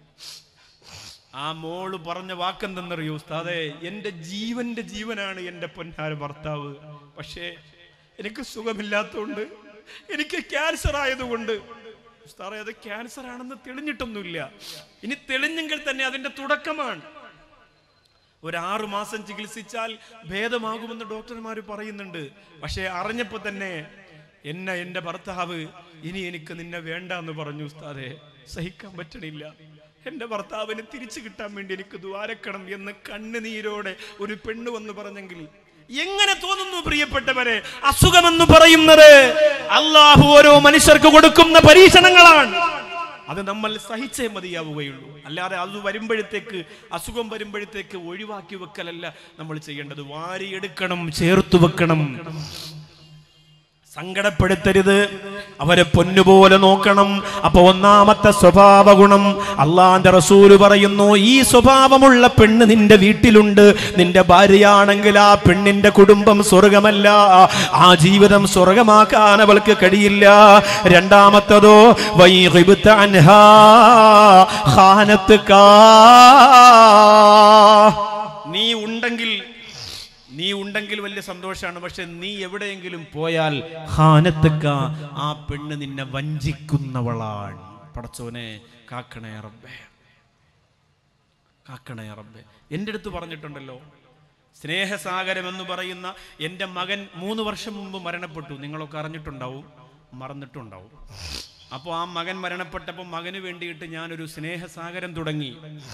Speaker 1: ആ മോള് പറഞ്ഞ വാക്കെന്തെന്നറിയോ ഉസ്താദേ എന്റെ ജീവന്റെ ജീവനാണ് എന്റെ പൊന്നാര ഭർത്താവ് പക്ഷേ എനിക്ക് സുഖമില്ലാത്തതുകൊണ്ട് എനിക്ക് ക്യാൻസർ ആയതുകൊണ്ട് ഉസ്താദേ അത് ക്യാൻസർ ആണെന്ന് തെളിഞ്ഞിട്ടൊന്നുമില്ല ഇനി തെളിഞ്ഞെങ്കിൽ തന്നെ അതിന്റെ തുടക്കമാണ് ഒരു ആറു മാസം ചികിത്സിച്ചാൽ ഭേദമാകുമെന്ന് ഡോക്ടർമാർ പറയുന്നുണ്ട് പക്ഷേ അറിഞ്ഞപ്പോ തന്നെ എന്നെ എന്റെ ഭർത്താവ് ഇനി എനിക്ക് നിന്നെ വേണ്ട എന്ന് പറഞ്ഞു ഉസ്താദെ സഹിക്കാൻ പറ്റണില്ല എന്റെ ഭർത്താവിനെ തിരിച്ചു കിട്ടാൻ വേണ്ടി എനിക്ക് ദ്വാരക്കണം എന്ന് കണ്ണുനീരോടെ ഒരു പെണ്ണ് വന്ന് പറഞ്ഞെങ്കിൽ എങ്ങനെ തോന്നുന്നു പ്രിയപ്പെട്ടവരെ അസുഖമെന്ന് പറയുന്നത് അള്ളാഹു ഓരോ മനുഷ്യർക്ക് കൊടുക്കുന്ന പരീക്ഷണങ്ങളാണ് അത് നമ്മൾ സഹിച്ചേ മതിയാവുകയുള്ളൂ അല്ലാതെ അത് വരുമ്പോഴത്തേക്ക് അസുഖം വരുമ്പോഴത്തേക്ക് ഒഴിവാക്കി വെക്കലല്ല നമ്മൾ ചെയ്യേണ്ടത് വാരിയെടുക്കണം ചേർത്തു വെക്കണം സങ്കടപ്പെടുത്തരുത് അവരെ പൊന്നുപോലെ നോക്കണം അപ്പൊ ഒന്നാമത്തെ സ്വഭാവ ഗുണം അള്ളാന്റെ റസൂല് പറയുന്നു ഈ സ്വഭാവമുള്ള പെണ്ണ് നിന്റെ വീട്ടിലുണ്ട് നിന്റെ ഭാര്യയാണെങ്കിൽ ആ പെണ്ണിന്റെ കുടുംബം സ്വർഗമല്ല ആ ജീവിതം സ്വർഗമാക്കാൻ അവൾക്ക് കഴിയില്ല രണ്ടാമത്തതോ വൈഹിബുത്ത അൻഹാ ഖാനത്തുക്കാ. നീ ഉണ്ടെങ്കിൽ നീ ഉണ്ടെങ്കിൽ വലിയ സന്തോഷമാണ് പക്ഷെ നീ എവിടെയെങ്കിലും പോയാൽ ഹാനത്തക്ക ആ പെണ്ണ് നിന്നെ വഞ്ചിക്കുന്നവളാണ് പടച്ചോനെ കാക്കണേ റബ്ബേ കാക്കണേ റബ്ബേ എൻ്റെ അടുത്ത് പറഞ്ഞിട്ടുണ്ടല്ലോ സ്നേഹസാഗരം എന്ന് പറയുന്ന എൻ്റെ മകൻ മൂന്ന് വർഷം മുമ്പ് മരണപ്പെട്ടു നിങ്ങളൊക്കെ അറിഞ്ഞിട്ടുണ്ടാവും മറന്നിട്ടുണ്ടാവും അപ്പോൾ ആ മകൻ മരണപ്പെട്ടപ്പോൾ മകന് വേണ്ടിയിട്ട് ഞാനൊരു സ്നേഹസാഗരം തുടങ്ങി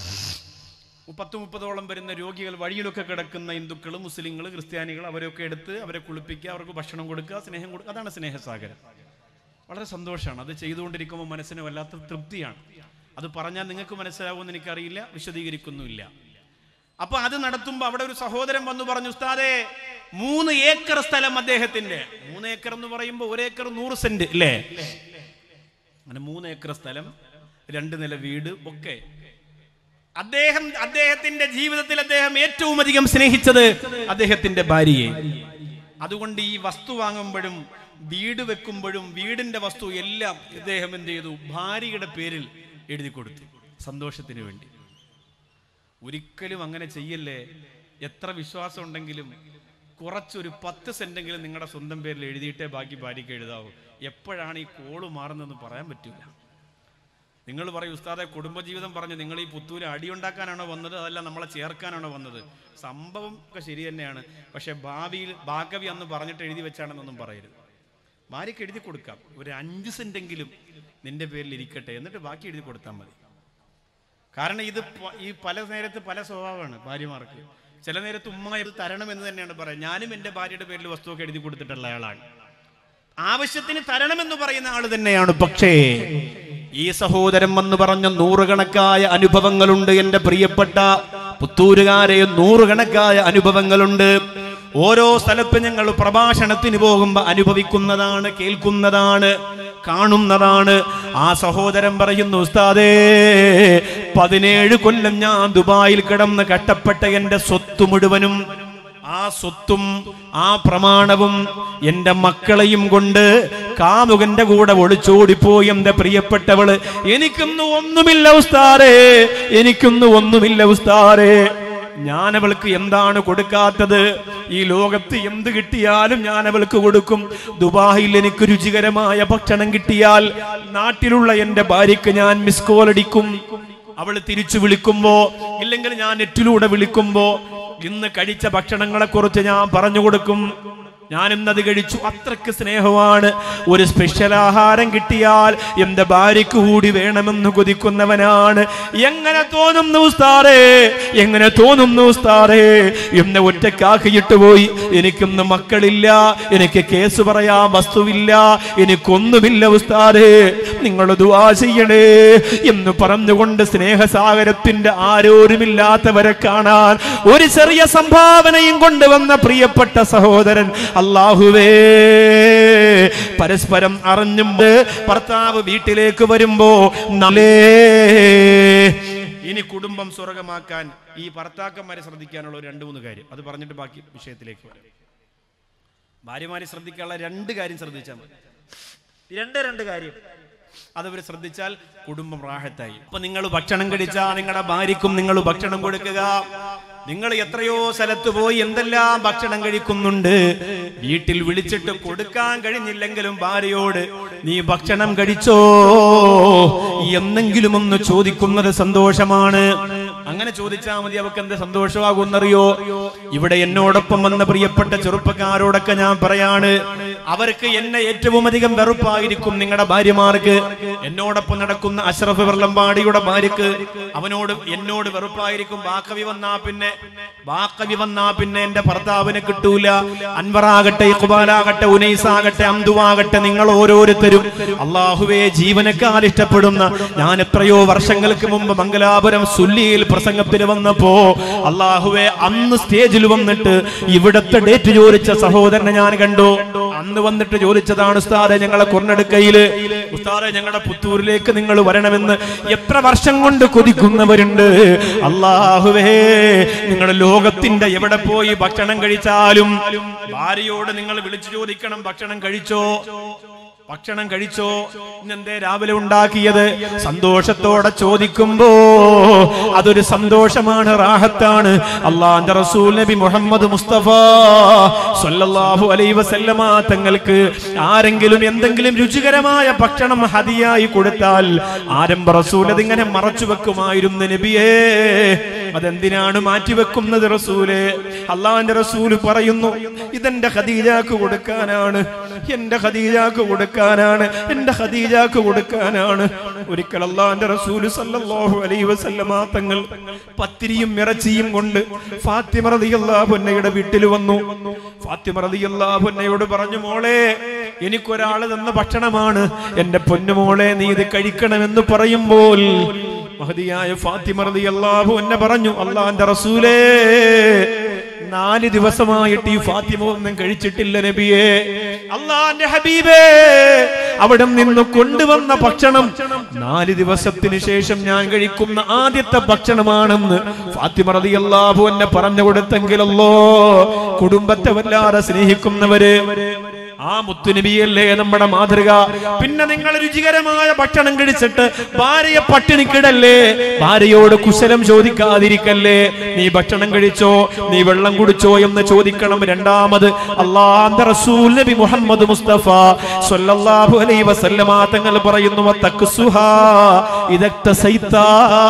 Speaker 1: പത്ത് മുപ്പതോളം വരുന്ന രോഗികൾ വഴിയിലൊക്കെ കിടക്കുന്ന ഹിന്ദുക്കൾ മുസ്ലിങ്ങൾ ക്രിസ്ത്യാനികൾ അവരൊക്കെ എടുത്ത് അവരെ കുളിപ്പിക്കുക അവർക്ക് ഭക്ഷണം കൊടുക്കുക സ്നേഹം കൊടുക്കുക അതാണ് സ്നേഹസാഗരം വളരെ സന്തോഷമാണ് അത് ചെയ്തുകൊണ്ടിരിക്കുമ്പോൾ മനസ്സിന് വല്ലാത്ത തൃപ്തിയാണ് അത് പറഞ്ഞാൽ നിങ്ങൾക്ക് മനസ്സിലാവുമെന്ന് എനിക്കറിയില്ല വിശദീകരിക്കുന്നുമില്ല അപ്പൊ അത് നടത്തുമ്പോൾ അവിടെ ഒരു സഹോദരൻ വന്നു പറഞ്ഞു ഉസ്താദേ മൂന്ന് ഏക്കർ സ്ഥലം അദ്ദേഹത്തിന്റെ മൂന്ന് ഏക്കർ എന്ന് പറയുമ്പോൾ ഒരു ഏക്കർ നൂറ് സെന്റ് അല്ലേ അങ്ങനെ മൂന്ന് ഏക്കർ സ്ഥലം രണ്ട് നില വീട് ഒക്കെ അദ്ദേഹം അദ്ദേഹത്തിന്റെ ജീവിതത്തിൽ അദ്ദേഹം ഏറ്റവും അധികം സ്നേഹിച്ചത് അദ്ദേഹത്തിന്റെ ഭാര്യയെ അതുകൊണ്ട് ഈ വസ്തു വാങ്ങുമ്പോഴും വീട് വെക്കുമ്പോഴും വീടിന്റെ വസ്തു എല്ലാം ഇദ്ദേഹം എന്ത് ചെയ്തു ഭാര്യയുടെ പേരിൽ എഴുതി കൊടുത്തു സന്തോഷത്തിന് വേണ്ടി ഒരിക്കലും അങ്ങനെ ചെയ്യല്ലേ എത്ര വിശ്വാസം ഉണ്ടെങ്കിലും കുറച്ചൊരു പത്ത് സെന്റെങ്കിലും നിങ്ങളുടെ സ്വന്തം പേരിൽ എഴുതിയിട്ടേ ബാക്കി ഭാര്യയ്ക്ക് എഴുതാവൂ എപ്പോഴാണ് ഈ കോള് മാറുന്നതെന്ന് പറയാൻ പറ്റില്ല നിങ്ങൾ പറയും ഉസ്താദെ കുടുംബജീവിതം പറഞ്ഞു നിങ്ങൾ ഈ പുത്തൂര് അടിയുണ്ടാക്കാനാണോ വന്നത് അതല്ല നമ്മളെ ചേർക്കാനാണോ വന്നത് സംഭവം ഒക്കെ ശരി തന്നെയാണ് പക്ഷെ ഭാവിയിൽ ഭാഗവി അന്ന് പറഞ്ഞിട്ട് എഴുതി വെച്ചാണെന്നൊന്നും പറയരുത് ഭാര്യയ്ക്ക് എഴുതി കൊടുക്കാം ഒരു അഞ്ച് സെന്റെങ്കിലും നിന്റെ പേരിൽ ഇരിക്കട്ടെ എന്നിട്ട് ബാക്കി എഴുതി കൊടുത്താൽ മതി കാരണം ഇത് പ- ഈ പല നേരത്ത് പല സ്വഭാവമാണ് ഭാര്യമാർക്ക് ചില നേരത്ത് ഉമ്മ ഇത് തരണം എന്ന് തന്നെയാണ് പറയുന്നത് ഞാനും എൻ്റെ ഭാര്യയുടെ പേരിൽ വസ്തുവൊക്കെ എഴുതി കൊടുത്തിട്ടുള്ള ആളാണ് ആവശ്യത്തിന് തരണമെന്ന് പറയുന്ന ആള് തന്നെയാണ് പക്ഷേ ഈ സഹോദരൻ വന്ന് പറഞ്ഞ നൂറുകണക്കായ അനുഭവങ്ങളുണ്ട് എന്റെ പ്രിയപ്പെട്ട പുത്തൂരുകാരെ നൂറുകണക്കായ അനുഭവങ്ങളുണ്ട് ഓരോ സ്ഥലത്ത് ഞങ്ങൾ പ്രഭാഷണത്തിന് പോകുമ്പോൾ അനുഭവിക്കുന്നതാണ് കേൾക്കുന്നതാണ് കാണുന്നതാണ് ആ സഹോദരൻ പറയുന്നു ഉസ്താദേ പതിനേഴ് കൊല്ലം ഞാൻ ദുബായിൽ കിടന്ന് കട്ടപ്പെട്ട എന്റെ സ്വത്ത് മുഴുവനും ആ സ്വത്തും ആ പ്രമാണവും എന്റെ മക്കളെയും കൊണ്ട് കാമുകന്റെ കൂടെ ഒളിച്ചോടിപ്പോയി എന്റെ പ്രിയപ്പെട്ടവള് എനിക്കൊന്നും ഒന്നുമില്ല ഉസ്താറേ എനിക്കൊന്നും ഒന്നുമില്ല ഉസ്താറേ ഞാൻ അവൾക്ക് എന്താണ് കൊടുക്കാത്തത് ഈ ലോകത്ത് എന്ത് കിട്ടിയാലും ഞാൻ അവൾക്ക് കൊടുക്കും ദുബായിൽ എനിക്ക് രുചികരമായ ഭക്ഷണം കിട്ടിയാൽ നാട്ടിലുള്ള എന്റെ ഭാര്യയ്ക്ക് ഞാൻ മിസ് കോൾ അടിക്കും അവൾ തിരിച്ചു വിളിക്കുമ്പോ ഇല്ലെങ്കിൽ ഞാൻ നെറ്റിലൂടെ വിളിക്കുമ്പോ ഇന്ന് കഴിച്ച ഭക്ഷണങ്ങളെ കുറിച്ച് ഞാൻ പറഞ്ഞു കൊടുക്കും ഞാൻ ഇന്നത് കഴിച്ചു അത്രക്ക് സ്നേഹമാണ് ഒരു സ്പെഷ്യൽ ആഹാരം കിട്ടിയാൽ എന്റെ ഭാര്യയ്ക്ക് കൂടി വേണമെന്ന് കൊതിക്കുന്നവനാണ് എങ്ങനെ തോന്നുന്നു ഉസ്താറേ എങ്ങനെ തോന്നുന്നു ഉസ്താറേ എന്നെ ഒറ്റക്കാക്കിയിട്ട് പോയി എനിക്കൊന്നും മക്കളില്ല എനിക്ക് കേസ് പറയാൻ വസ്തുവില്ല എനിക്കൊന്നുമില്ല ഉസ്താറേ നിങ്ങൾ ദുആ ചെയ്യണേ എന്ന് പറഞ്ഞുകൊണ്ട് സ്നേഹസാഗരത്തിന്റെ ആരോരുമില്ലാത്തവരെ കാണാൻ ഒരു ചെറിയ സംഭാവനയും കൊണ്ടുവന്ന പ്രിയപ്പെട്ട സഹോദരൻ അള്ളാഹുവേ പരസ്പരം അറിഞ്ഞുണ്ട് ഭർത്താവ് വീട്ടിലേക്ക് വരുമ്പോ നലേ ഇനി കുടുംബം സ്വർഗമാക്കാൻ ഈ ഭർത്താക്കന്മാരെ ശ്രദ്ധിക്കാനുള്ള ഒരു രണ്ട് മൂന്ന് കാര്യം അത് പറഞ്ഞിട്ട് ബാക്കി വിഷയത്തിലേക്ക് വരാം ഭാര്യമാരെ ശ്രദ്ധിക്കാനുള്ള രണ്ട് കാര്യം ശ്രദ്ധിച്ചാൽ മതി രണ്ട് രണ്ട് കാര്യം അതവർ ശ്രദ്ധിച്ചാൽ കുടുംബം റാഹത്തായി അപ്പൊ നിങ്ങൾ ഭക്ഷണം കഴിച്ചാൽ നിങ്ങളുടെ ഭാര്യക്കും നിങ്ങൾ ഭക്ഷണം കൊടുക്കുക നിങ്ങൾ എത്രയോ സ്ഥലത്ത് പോയി എന്തെല്ലാം ഭക്ഷണം കഴിക്കുന്നുണ്ട് വീട്ടിൽ വിളിച്ചിട്ട് കൊടുക്കാൻ കഴിഞ്ഞില്ലെങ്കിലും ഭാര്യയോട് നീ ഭക്ഷണം കഴിച്ചോ എന്നെങ്കിലും ഒന്ന് ചോദിക്കുന്നത് സന്തോഷമാണ് അങ്ങനെ ചോദിച്ചാൽ മതി അവർക്ക് എന്ത് സന്തോഷമാകുമെന്നറിയോ ഇവിടെ എന്നോടൊപ്പം വന്ന പ്രിയപ്പെട്ട ചെറുപ്പക്കാരോടൊക്കെ ഞാൻ പറയാണ് അവർക്ക് എന്നെ ഏറ്റവും അധികം വെറുപ്പായിരിക്കും നിങ്ങളുടെ ഭാര്യമാർക്ക് എന്നോടൊപ്പം നടക്കുന്ന അഷ്റഫ് വെള്ളമ്പാടിയുടെ ഭാര്യക്ക് അവനോട് എന്നോട് വെറുപ്പായിരിക്കും ബാക്കവി വന്നാ പിന്നെ ബാക്കവി വന്നാ പിന്നെ എന്റെ ഭർത്താവിനെ കിട്ടൂല അൻവറാകട്ടെ ഇഖ്ബാലാകട്ടെ ഉനൈസാകട്ടെ അന്തുവാകട്ടെ നിങ്ങൾ ഓരോരുത്തരും അള്ളാഹുവെ ജീവനക്കാർ ഇഷ്ടപ്പെടുന്ന ഞാൻ എത്രയോ വർഷങ്ങൾക്ക് മുമ്പ് മംഗലാപുരം സുല്ലിയിൽ പ്രസംഗത്തിന് വന്നപ്പോ അള്ളാഹുവെ അന്ന് സ്റ്റേജിൽ വന്നിട്ട് ഇവിടത്തെ ഡേറ്റ് ചോദിച്ച സഹോദരനെ ഞാൻ കണ്ടു അന്ന് വന്നിട്ട് ചോദിച്ചതാണ് ഉസ്താദെ ഞങ്ങളെ കൊറണെടുക്കയില് ഉസ്താദെ ഞങ്ങളുടെ പുത്തൂരിലേക്ക് നിങ്ങൾ വരണമെന്ന് എത്ര വർഷം കൊണ്ട് കൊതിക്കുന്നവരുണ്ട് അള്ളാഹുവേ നിങ്ങൾ ലോകത്തിന്റെ എവിടെ പോയി ഭക്ഷണം കഴിച്ചാലും ഭാര്യയോട് നിങ്ങൾ വിളിച്ചു ചോദിക്കണം ഭക്ഷണം കഴിച്ചോ ഭക്ഷണം കഴിച്ചോ ഇന്നെന്തേ രാവിലെ ഉണ്ടാക്കിയത് സന്തോഷത്തോടെ ചോദിക്കുമ്പോ അതൊരു സന്തോഷമാണ് റാഹത്താണ് അള്ളാന്റെ റസൂൽ നബി മുഹമ്മദ് മുസ്തഫ സല്ലല്ലാഹു അലൈഹി വസല്ലമ തങ്ങൾക്ക് ആരെങ്കിലും എന്തെങ്കിലും രുചികരമായ ഭക്ഷണം ഹദിയായി കൊടുത്താൽ ആരംഭ റസൂൽ അതിങ്ങനെ മറച്ചു വെക്കുമായിരുന്നു നബിയേ അതെന്തിനാണ് മാറ്റിവെക്കുന്നത് റസൂല് അള്ളാന്റെ റസൂല് പറയുന്നു ഇതെന്റെ ഖദീജാക്ക് കൊടുക്കാനാണ് എന്റെ ഖദീജാക്ക് കൊടുക്കാനാണ് എന്റെ ഖദീജാക്ക് കൊടുക്കാനാണ് ഒരിക്കൽ അള്ളാന്റെ റസൂല് സല്ലല്ലാഹു അലൈഹി വസല്ലമ തങ്ങൾ പത്തിരിയും ഇറച്ചിയും കൊണ്ട് ഫാത്തിമ റളിയല്ലാഹു അൻഹയുടെ വീട്ടിൽ വന്നു ഫാത്തിമ റളിയല്ലാഹു അൻഹയോട് പറഞ്ഞു മോളെ എനിക്കൊരാള് തന്ന ഭക്ഷണമാണ് എന്റെ പൊന്നുമോളെ നീ ഇത് കഴിക്കണമെന്ന് പറയുമ്പോൾ മഹതിയായ ഫാത്തിമ റളിയല്ലാഹു അൻഹ പറഞ്ഞു അള്ളാന്റെ റസൂലേ നാല് ദിവസമായിട്ട് ഈ ഫാത്തിമ ഒന്നും കഴിച്ചിട്ടില്ല നബിയെ അള്ളാന്റെ ഹബീബേ അവിടെ നിന്ന് കൊണ്ടുവന്ന ഭക്ഷണം നാല് ദിവസത്തിന് ശേഷം ഞാൻ കഴിക്കുന്ന ആദ്യത്തെ ഭക്ഷണമാണെന്ന് ഫാത്തിമ റളിയല്ലാഹു അൻഹ പറഞ്ഞു കൊടുത്തെങ്കിലല്ലോ കുടുംബത്തെ വല്ലാതെ സ്നേഹിക്കുന്നവര് ആ മുത്തുനബിയല്ലേ നമ്മുടെ മാതൃക പിന്നെ നിങ്ങൾ രുചികരമായ ഭക്ഷണം കഴിച്ചിട്ട് ഭാര്യയെ പട്ടിണിക്കിടല്ലേ ഭാര്യയോട് കുശലം ചോദിക്കാതിരിക്കല്ലേ നീ ഭക്ഷണം കഴിച്ചോ നീ വെള്ളം കുടിച്ചോ എന്ന് ചോദിക്കണം രണ്ടാമത് അള്ളാന്റെ റസൂൽ നബി മുഹമ്മദ് മുസ്തഫ സല്ലല്ലാഹു അലൈഹി വസല്ലമ തങ്ങൾ പറയുന്നു തക്സുഹാ ഇദക്തസൈത്താ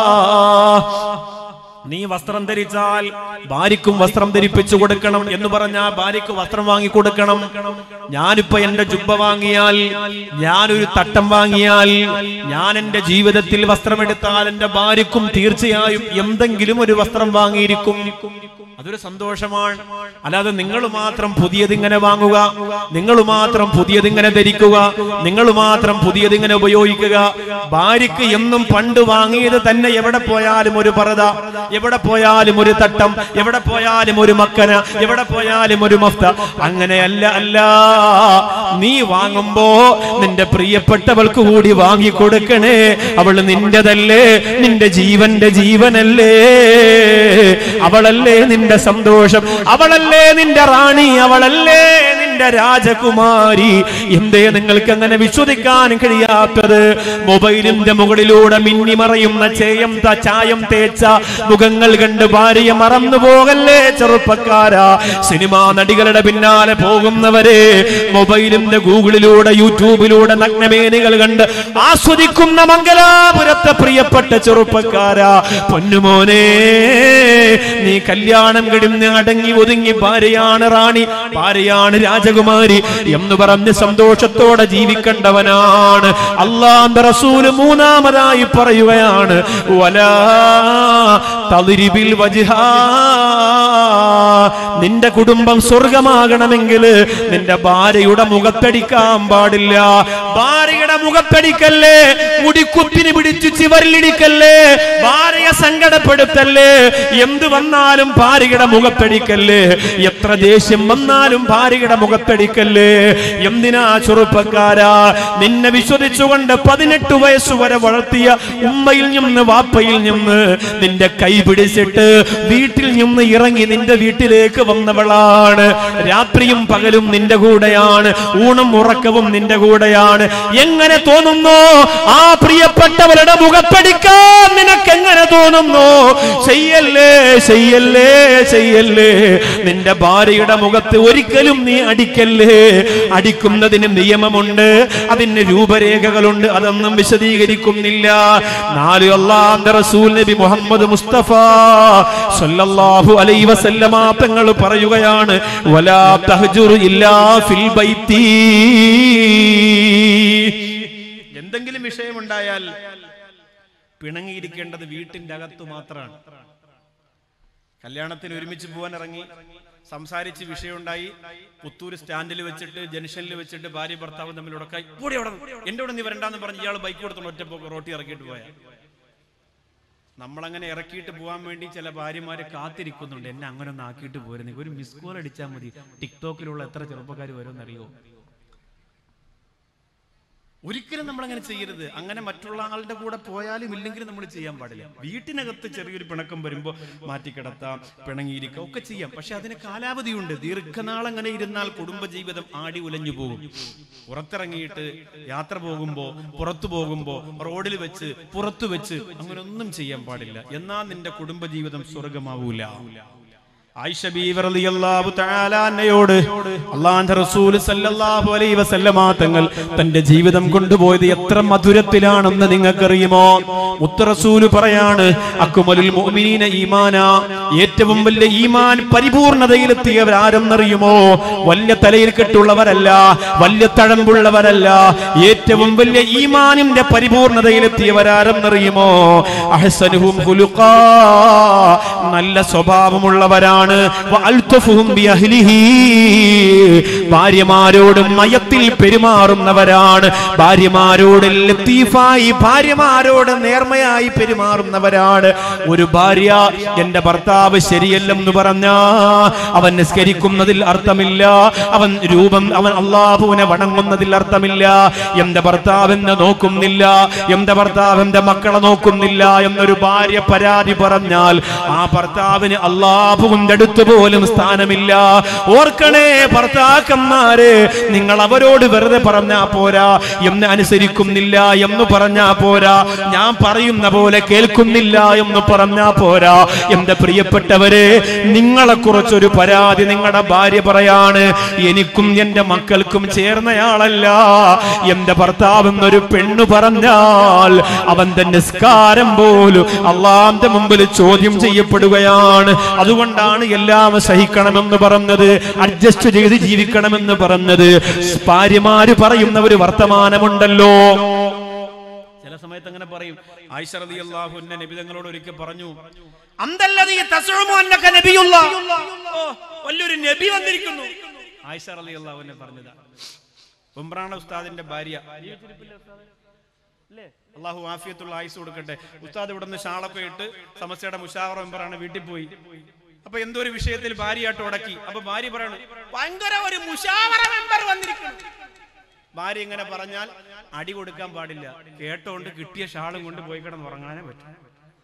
Speaker 1: നീ വസ്ത്രം ധരിച്ചാൽ ഭാര്യക്കും വസ്ത്രം ധരിപ്പിച്ചു കൊടുക്കണം എന്ന് പറഞ്ഞാൽ ഭാര്യക്ക് വസ്ത്രം വാങ്ങി കൊടുക്കണം ഞാനിപ്പോ എന്റെ ജുബ്ബ വാങ്ങിയാൽ ഞാനൊരു തട്ടം വാങ്ങിയാൽ ഞാൻ എന്റെ ജീവിതത്തിൽ വസ്ത്രമെടുത്താൽ എന്റെ ഭാര്യക്കും തീർച്ചയായും എന്തെങ്കിലും ഒരു വസ്ത്രം വാങ്ങിയിരിക്കും അതൊരു സന്തോഷമാണ് അല്ലാതെ നിങ്ങൾ മാത്രം പുതിയതിങ്ങനെ വാങ്ങുക നിങ്ങൾ മാത്രം പുതിയതിങ്ങനെ ധരിക്കുക നിങ്ങൾ മാത്രം പുതിയതിങ്ങനെ ഉപയോഗിക്കുക ഭാര്യക്ക് എന്നും പണ്ട് വാങ്ങിയത് തന്നെ എവിടെ പോയാലും ഒരു പറത എവിടെ പോയാലും ഒരു തട്ടം എവിടെ പോയാലും ഒരു മക്കന എവിടെ പോയാലും ഒരു മഫ്ത അങ്ങനെയല്ല അല്ല നീ വാങ്ങുമ്പോ നിന്റെ പ്രിയപ്പെട്ടവൾക്ക് കൂടി വാങ്ങി കൊടുക്കണേ അവൾ നിന്റെതല്ലേ നിന്റെ ജീവന്റെ ജീവനല്ലേ അവളല്ലേ നിന്റെ സന്തോഷം അവളല്ലേ നിന്റെ റാണി അവളല്ലേ നിന്റെ രാജകുമാരി എന്തേ നിങ്ങൾക്ക് അങ്ങനെ വിശ്വസിക്കാൻ കഴിയാത്തത് മൊബൈലിന്റെ മുകളിലൂടെ മിന്നിമറയുന്ന ചേയം ത- ചായം തേച്ച മുഖങ്ങൾ കണ്ട് ഭാര്യയെ മറന്നു പോകല്ലേ ചെറുപ്പക്കാരാ സിനിമാ നടികളുടെ പിന്നാലെ പോകുന്നവരെ മൊബൈലിന്റെ ഗൂഗിളിലൂടെ യൂട്യൂബിലൂടെ നഗ്നമേനികൾ കണ്ട് ആസ്വദിക്കുന്ന മംഗലാപുരത്തെ പ്രിയപ്പെട്ട ചെറുപ്പക്കാരാ പൊന്നുമോനെ നീ കല്യാണം കിടന്ന് അടങ്ങി ഒതുങ്ങി ഭാര്യയാണ് റാണി ഭാര്യയാണ് രാജകുമാരി എന്ന് പറഞ്ഞ് സന്തോഷത്തോടെ ജീവിക്കേണ്ടവനാണ് അള്ളാന്റെ റസൂല് മൂന്നാമതായി പറയുകയാണ് വലാ തളിരിബിൽ വജ്ഹാ നിന്റെ കുടുംബം സ്വർഗമാകണമെങ്കിൽ നിന്റെ ഭാര്യയുടെ മുഖത്തടിക്കാൻ പാടില്ല ഭാര്യയുടെ മുഖത്തടിക്കല്ലേ മുടിക്കുത്തിന് പിടിച്ചു ചിവരിലിടിക്കല്ലേ ഭാര്യയെ സങ്കടപ്പെടുത്തല്ലേ എന്ത് വന്നാലും ഭാര്യയുടെ മുഖത്തടിക്കല്ലേ എത്ര ദേഷ്യം വന്നാലും ഭാര്യയുടെ മുഖത്തടിക്കല്ലേ എന്തിനാ ചെറുപ്പക്കാരാ നിന്നെ വിശ്വസിച്ചുകൊണ്ട് പതിനെട്ട് വയസ്സ് വരെ വളർത്തിയ ഉമ്മയിൽ നിന്ന് വാപ്പയിൽ നിന്ന് നിന്റെ കൈ പിടിച്ചിട്ട് വീട്ടിൽ നിന്ന് ഇറങ്ങി നിന്റെ വീട്ടിലേക്ക് വന്നവളാണ് രാത്രിയും പകലും നിന്റെ കൂടെയാണ് ഊണും ഉറക്കവും നിന്റെ കൂടെയാണ് എങ്ങനെ തോന്നുന്നു ആ പ്രിയപ്പെട്ടവരുടെ മുഖത്തടിക്കാൻ നിനക്ക് എങ്ങനെ തോന്നുന്നു ചെയ്യല്ലേ ചെയ്യല്ലേ ചെയ്യല്ലേ നിന്റെ ഭാര്യയുടെ മുഖത്ത് ഒരിക്കലും നീ അടിക്കല്ലേ അടിക്കുന്നതിന് നിയമമുണ്ട് അതിന് രൂപരേഖകളുണ്ട് അതൊന്നും വിശദീകരിക്കുന്നില്ല നാല് അള്ളാന്റെ റസൂൽ നബി മുഹമ്മദ് മുസ്തഫ സല്ലല്ലാഹു അലൈഹി വസല്ലമ തങ്ങൾ പറയുകയാണ് വലാ തഹ്ജുറു ഇല്ലാ ഫിൽ ബൈത്തി എന്തെങ്കിലും വിഷയമുണ്ടായാൽ പിണങ്ങിയിരിക്കേണ്ടത് വീട്ടിന്റെ അകത്ത് മാത്രമാണ് കല്യാണത്തിന് ഒരുമിച്ച് പോകാൻ ഇറങ്ങി സംസാരിച്ച് വിഷയമുണ്ടായി പുത്തൂര് സ്റ്റാൻഡിൽ വെച്ചിട്ട് ജംഗ്ഷനിൽ വെച്ചിട്ട് ഭാര്യ ഭർത്താവ് തമ്മിൽ ഉടക്കായി കൂടെ അവിടെ എന്റെ കൂടെ നീ വരണ്ടാന്ന് പറഞ്ഞ് ഇയാൾ ബൈക്ക് കൊടുത്തോണ്ട് ഒറ്റ പോക്ക് റോട്ടി ഇറക്കിയിട്ട് പോയ നമ്മളങ്ങനെ ഇറക്കിയിട്ട് പോകാൻ വേണ്ടി ചില ഭാര്യമാരെ കാത്തിരിക്കുന്നുണ്ട് എന്നെ അങ്ങനെ ഒന്ന് ആക്കിയിട്ട് പോരുന്നെങ്കിൽ ഒരു മിസ് കോൾ അടിച്ചാൽ മതി ടിക്ടോക്കിലുള്ള എത്ര ചെറുപ്പക്കാർ വരുമെന്നറിയോ ഒരിക്കലും നമ്മൾ അങ്ങനെ ചെയ്യരുത് അങ്ങനെ മറ്റുള്ള ആളുടെ കൂടെ പോയാലും ഇല്ലെങ്കിലും നമ്മൾ ചെയ്യാൻ പാടില്ല വീട്ടിനകത്ത് ചെറിയൊരു പിണക്കം വരുമ്പോൾ മാറ്റിക്കിടത്താം പിണങ്ങിയിരിക്കാം ഒക്കെ ചെയ്യാം പക്ഷെ അതിന് കാലാവധിയുണ്ട് ദീർഘനാൾ അങ്ങനെ ഇരുന്നാൽ കുടുംബജീവിതം ആടി ഉലഞ്ഞു പോകും പുറത്തിറങ്ങിയിട്ട് യാത്ര പോകുമ്പോൾ പുറത്തു പോകുമ്പോൾ റോഡിൽ വെച്ച് പുറത്തു വെച്ച് അങ്ങനെ ഒന്നും ചെയ്യാൻ പാടില്ല എന്നാ നിന്റെ കുടുംബജീവിതം സ്വർഗമാവൂല ആയിഷ ബീവി റളിയല്ലാഹു തആല അന്നയോട് അല്ലാഹുവിന്റെ റസൂൽ സല്ലല്ലാഹു അലൈഹി വസല്ലമ തങ്ങൾ തന്റെ ജീവിതം കൊണ്ടുപോയത് എത്ര മധുരത്തിലാണെന്ന് നിങ്ങൾക്കറിയുമോ മുത്ത റസൂൽ പറയാണ് അക്മലുൽ മുഅ്മിനീന ഈമാന ഏറ്റവും വലിയ ഈമാൻ പരിപൂർണതയിലെത്തിയവർ ആരെന്നറിയുമോ വലിയ തലയിൽ കെട്ടുള്ളവരല്ല വലിയ തഴമ്പുള്ളവരല്ല ഏറ്റവും വലിയ ഈമാനിന്റെ പരിപൂർണതയിലെത്തിയവരാരെന്നറിയുമോ അഹ്സനുഹും ഖുലുഖാ നല്ല സ്വഭാവമുള്ളവരാണ് വഅൽതഫുഹും ബിഅഹ്ലിഹി. ഭാര്യമാരോടും നയത്തിൽ പെരുമാറുന്നവരാണ് ഭാര്യമാരോട് ലത്തീഫായി ഭാര്യമാരോട് നേർമയായി പെരുമാറുന്നവരാണ് ഒരു ഭാര്യ എന്റെ ഭർത്താവ് ശരിയല്ലെന്ന് പറഞ്ഞ അവൻ നിസ്കരിക്കുന്നതിൽ അർത്ഥമില്ല അവൻ രൂപം അവൻ അള്ളാഹുവിനെ വണങ്ങുന്നതിൽ അർത്ഥമില്ല എന്റെ ഭർത്താവിനെ നോക്കുന്നില്ല എന്റെ ഭർത്താവ് എന്റെ മക്കളെ നോക്കുന്നില്ല എന്നൊരു ഭാര്യ പരാതി പറഞ്ഞാൽ ആ ഭർത്താവിന് അള്ളാഹുവിന്റെ അടുത്ത് പോലും സ്ഥാനമില്ല ഓർക്കണേ ഭർത്താക്കന്മാര് നിങ്ങൾ അവരോട് വെറുതെ പറഞ്ഞാ പോരാ എന്നെ അനുസരിക്കുന്നില്ല എന്ന് പറഞ്ഞാ പോരാ ഞാൻ പറയുന്ന പോലെ കേൾക്കുന്നില്ല എന്ന് പറഞ്ഞാ പോരാ എന്റെ പ്രിയപ്പെട്ടവരെ നിങ്ങളെ കുറിച്ചൊരു പരാതി നിങ്ങളുടെ ഭാര്യ പറയാണ് എനിക്കും എന്റെ മക്കൾക്കും ചേർന്നയാളല്ല എന്റെ ഭർത്താവ് എന്നൊരു പെണ്ണു പറഞ്ഞാൽ അവന്റെ നിസ്കാരം പോലും അള്ളാന്റെ മുമ്പിൽ ചോദ്യം ചെയ്യപ്പെടുകയാണ് അതുകൊണ്ടാണ് എല്ലാം സഹിക്കണമെന്ന് പറഞ്ഞത് അഡ്ജസ്റ്റ് ചെയ്ത് ജീവിക്കണമെന്ന് പറഞ്ഞത് ഭാര്യമാര് പറയുന്ന ഒരു വർത്തമാനമുണ്ടല്ലോ ചില സമയത്ത് അങ്ങനെ പറയും ആയിഷ റളിയല്ലാഹു അൻഹ നബി തങ്ങളോട് ഒരിക്കൽ പറഞ്ഞു അന്തല്ലദീ തസ്ഉമു അന്നക നബിയുള്ള ഓ വലിയൊരു നബി വന്നിരിക്കുന്നു ആയിഷ റളിയല്ലാഹു അൻഹ പറഞ്ഞതാ ഉംറാന ഉസ്താദിന്റെ ഭാര്യ അള്ളാഹു ആഫിയത്തുള്ള ആയുസ് കൊടുക്കട്ടെ ഉസ്താദ് ഇവിടെ നിന്ന് ഷാളൊക്കെ ഇട്ട് സമസ്യയുടെ മുഷാവറ മെമ്പറാണ് വീട്ടിൽ പോയി അപ്പൊ എന്തോ ഒരു വിഷയത്തിൽ ഭാര്യയായിട്ട് ഉടക്കി അപ്പൊ ഭാര്യ പറയണു ഭയങ്കര ഒരു മുഷാവറ മെമ്പർ വന്നിരിക്കുന്നു ഭാര്യ ഇങ്ങനെ പറഞ്ഞാൽ അടി കൊടുക്കാൻ പാടില്ല കേട്ടോണ്ട് കിട്ടിയ ഷാളും കൊണ്ട് പോയി കിടന്ന് ഉറങ്ങാനേ പറ്റും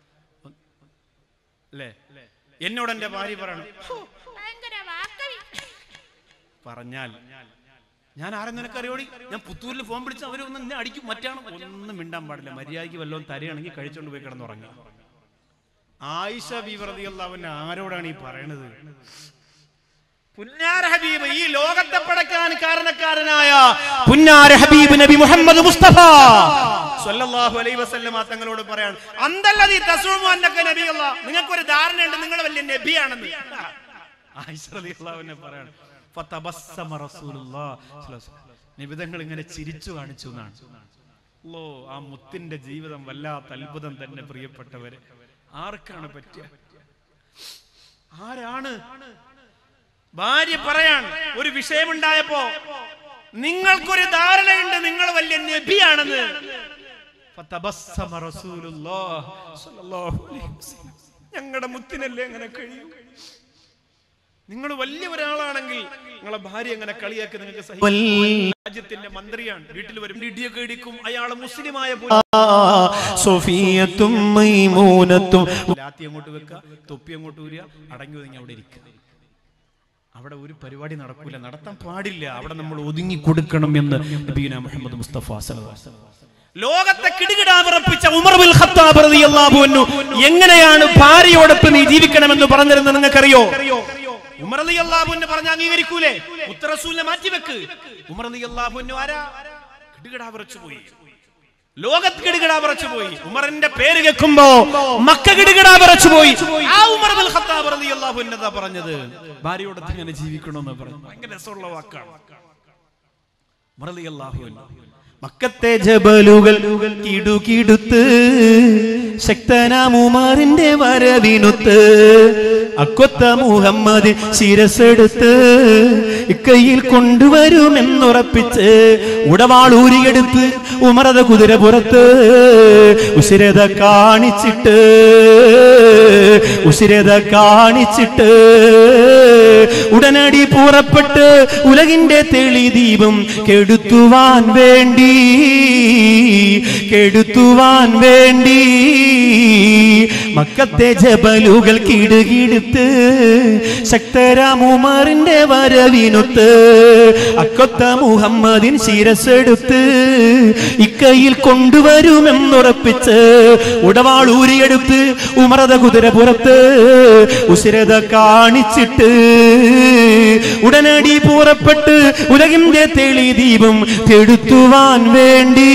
Speaker 1: അല്ലേ എന്നോട് എന്റെ ഭാര്യ പറയണം "ഹോ,
Speaker 2: ഭയങ്കര വാക്കവി
Speaker 1: പറഞ്ഞാൽ ഞാൻ ആരെ നിനക്കറിയോടി ഞാൻ പുത്തൂരിൽ ഫോൺ വിളിച്ച് അവരൊന്നും എന്നെ അടിക്കും മറ്റാണ് ഒന്നും മിണ്ടാൻ പാടില്ല മര്യാദയ്ക്ക് വല്ലതും തരയാണെങ്കിൽ കഴിച്ചോണ്ട് പോയി കിടന്നുറങ്ങുക ആയിഷ ബീവറതിയുള്ളവൻ ആരോടാണ് ഈ പറയണത് പുന്നാര ഹബീബ് ഈ ലോകത്തെ പടക്കാൻ കാരണക്കാരനായ പുന്നാര ഹബീബ് നബി മുഹമ്മദ് മുസ്തഫ സല്ലല്ലാഹു അലൈഹി വസല്ലമ തങ്ങളോട് പറയാണ് അന്തല്ലദീ തസ്ഉമു അന്നക നബിയല്ല നിങ്ങൾക്ക് ഒരു ധാരണയുണ്ട് നിങ്ങൾ വലിയ നബിയാണെന്ന് ആയിഷ റളിയല്ലാഹു അൻഹ പറയാണ് ഫതബസ്സമ റസൂലുള്ളാഹ് സ്വല്ലല്ലാഹു അലൈഹി വസല്ലം. നിബിധങ്ങൾ ഇങ്ങനെ ചിരിച്ചു കാണിച്ചു എന്നാണ് അല്ലോ ആ മുത്തിന്റെ ജീവിതം വല്ലാത്ത അത്ഭുതം തന്നെ പ്രിയപ്പെട്ടവര് ആർക്കാണ് പറ്റിയ ആരാണ് ഭാര്യ പറയാണ് ഒരു വിഷയമുണ്ടായപ്പോ നിങ്ങൾക്കൊരു ധാരണയുണ്ട് നിങ്ങൾ വലിയ നബിയാണെന്ന് ഫതബസ്സമ റസൂലുള്ളാഹ് സ്വല്ലല്ലാഹു അലൈഹി വസല്ലം. ഞങ്ങളുടെ മുത്തിനല്ലേ അങ്ങനെ കഴിയൂ നിങ്ങൾ വലിയ ഒരാളാണെങ്കിൽ നിങ്ങളെ ഭാര്യ അങ്ങനെ കളിയാക്കി നിങ്ങൾക്ക് സഹിക്കും. രാജ്യത്തിന്റെ മന്ത്രിയാണ് വീട്ടിൽ വരും ഇടിയൊക്കെ ഇടിക്കും അയാൾ മുസ്ലിമായ
Speaker 3: സൊഫിയത്തും മൈമൂനത്തും
Speaker 1: ലാത്തി അങ്ങോട്ട് വെക്കുക തൊപ്പി അങ്ങോട്ട് ഊരുക അടങ്ങി ഒതുങ്ങി അവിടെ ഇരിക്കുക അവിടെ ഒരു പരിപാടി നടക്കൂല നടത്താൻ പാടില്ല അവിടെ നമ്മൾ ഒതുങ്ങി കൊടുക്കണം എന്ന് നബീന മുഹമ്മദ് മുസ്തഫ സല്ലല്ലാഹു അലൈഹി വസല്ലം. ലോകത്തെ കിടുകിടാ വിറപ്പിച്ച ഉമർ ബിൻ ഖത്താബ് റളിയല്ലാഹു അൻഹു എങ്ങനെയാണ് ഭാര്യയോടൊപ്പം നീ ജീവിക്കണമെന്ന് പറഞ്ഞിരുന്നത് നിങ്ങൾക്കറിയോ ഉമർ റളിയല്ലാഹു അൻഹു പറഞ്ഞ അംഗീകരിക്കൂലേ ഉത്തറസൂലിനെ മാറ്റിവെക്ക് ഉമർ റളിയല്ലാഹു അൻഹു ആരാ കിടുകിടാ വിറച്ചു പോയി ലോകത്ത് കിടുകിടാ വിറച്ചു പോയി ഉമറിന്റെ പേര് കേൾക്കുമ്പോ മക്ക കിടുകിടാ വിറച്ചു പോയി ആ ഉമർ ബിൻ ഖത്താബ് റളിയല്ലാഹു അൻഹു എന്താ പറഞ്ഞത് ഭാര്യയോടൊത്ത് ഇങ്ങനെ ജീവിക്കണമെന്ന് പറഞ്ഞു ഭയങ്കര രസമുള്ള വാക്കാണ് ഉമർ റളിയല്ലാഹു അൻഹു
Speaker 3: മക്കത്തെ ജബലുകൾ കിടുകിടുത്ത് ശക്തനാമുമാറിന്റെ വരവിനുത്ത് അക്കൊത്ത മുഹമ്മദ് ശിരസെടുത്ത് ഇക്കയിൽ കൊണ്ടുവരുമെന്നുറപ്പിച്ച് ഉടവാളൂരിയെടുത്ത് ഉമറത കുതിര പുറത്ത് ഉശിരത കാണിച്ചിട്ട് ഉശിരത കാണിച്ചിട്ട് ഉടനടി പുറപ്പെട്ട് ഉലകിന്റെ തെളി ദീപം കെടുത്തുവാൻ വേണ്ടി കെടുത്തുവാൻ വേണ്ടി മക്കത്തെ ജബലുകൾ കിടുകിടുത്ത് ശക്തരാമുമാറിന്റെ വരവിനൊത്ത് അക്കൊത്ത മുഹമ്മദിൻ ശിരസെടുത്ത് ഇക്കയിൽ കൊണ്ടുവരുമെന്നുറപ്പിച്ച് ഉടവാൾ ഊരിയെടുത്ത് ഉമറത കുതിര പുറത്ത് ഉശിരത കാണിച്ചിട്ട് ഉടനടി പുറപ്പെട്ട് ഉലകിന്റെ തെളി ദീപം കെടുത്തുവാൻ വേണ്ടി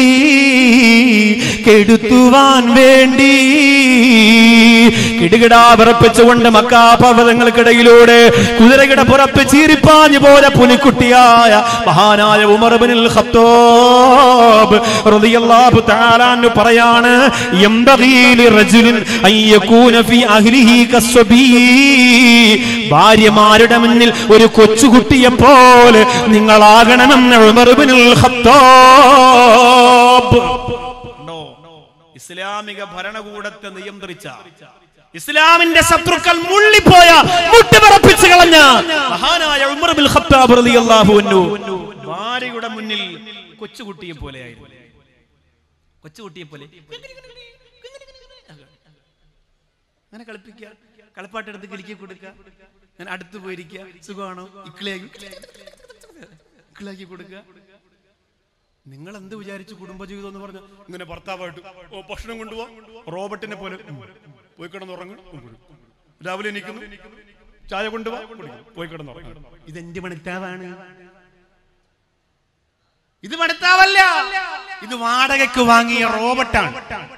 Speaker 3: കെടുത്തുവാൻ വേണ്ടി കിടുകിടാ വിറപ്പിച്ചുകൊണ്ട് മക്കാപർവ്വതങ്ങൾക്കിടയിലൂടെ കുതിരകിട പുറത്ത് ചീറിപ്പാഞ്ഞു പോയ പുലിക്കുട്ടിയായ മഹാനായ ഉമർബിനിൽ ഖത്തോബ് റളിയല്ലാഹു തആല അൻഹു പറയാണ് യംബഗീ ലിറജുലിൻ അൻ യകൂന ഫീ അഹ്ലിഹി കസ്വബീ ഭാര്യമാരുടെ മുന്നിൽ ഒരു കൊച്ചുകുട്ടിയെ പോലെ നിങ്ങളാകണമെന്ന് ഉമർബിനിൽ ഖത്തോബ്
Speaker 1: ഉണ്ടോ? ഇസ്ലാമിക ഭരണകൂടത്തെ നിയന്ത്രിച്ച ഇസ്ലാമിന്റെ ശത്രുക്കൾ മുള്ളിപ്പോയ മുട്ടുപറപ്പിച്ചു കളഞ്ഞ മഹാനായ ഉമർ ബിൻ ഖത്താബ് റളിയല്ലാഹു അൻഹു ഭാര്യയുടെ മുന്നിൽ കൊച്ചുകുട്ടിയെ പോലെയായിരുന്നു കൊച്ചുകുട്ടിയെ പോലെ അങ്ങനെ കളിപ്പിക്കുക കളിപ്പാട്ടെടുത്ത് കിളിക്കി കൊടുക്കുക ഞാൻ അടുത്ത് പോയിരിക്കുക സുഖമാണോ ഇക്കിളിയാക്കി ഇക്കിളാക്കി കൊടുക്കുക നിങ്ങൾ എന്ത് വിചാരിച്ചു കുടുംബജീവിതം എന്ന് പറഞ്ഞു ഇങ്ങനെ ഭർത്താവായിട്ട് ഓ ഭക്ഷണം കൊണ്ടുപോവാ റോബർട്ടിനെ പോലെ ഉം. പോയി കിടന്നുറങ്ങും ഉം. രാവിലെ എണീക്കുന്നു ചായ കൊണ്ടുപോവാ കുടിക്കും. പോയി കിടന്നുറങ്ങും ഇതെന്റെ മണിത്താവാണ് ഇത് മണിത്താവല്ല ഇത് വാടകയ്ക്ക് വാങ്ങിയ റോബർട്ടാണ്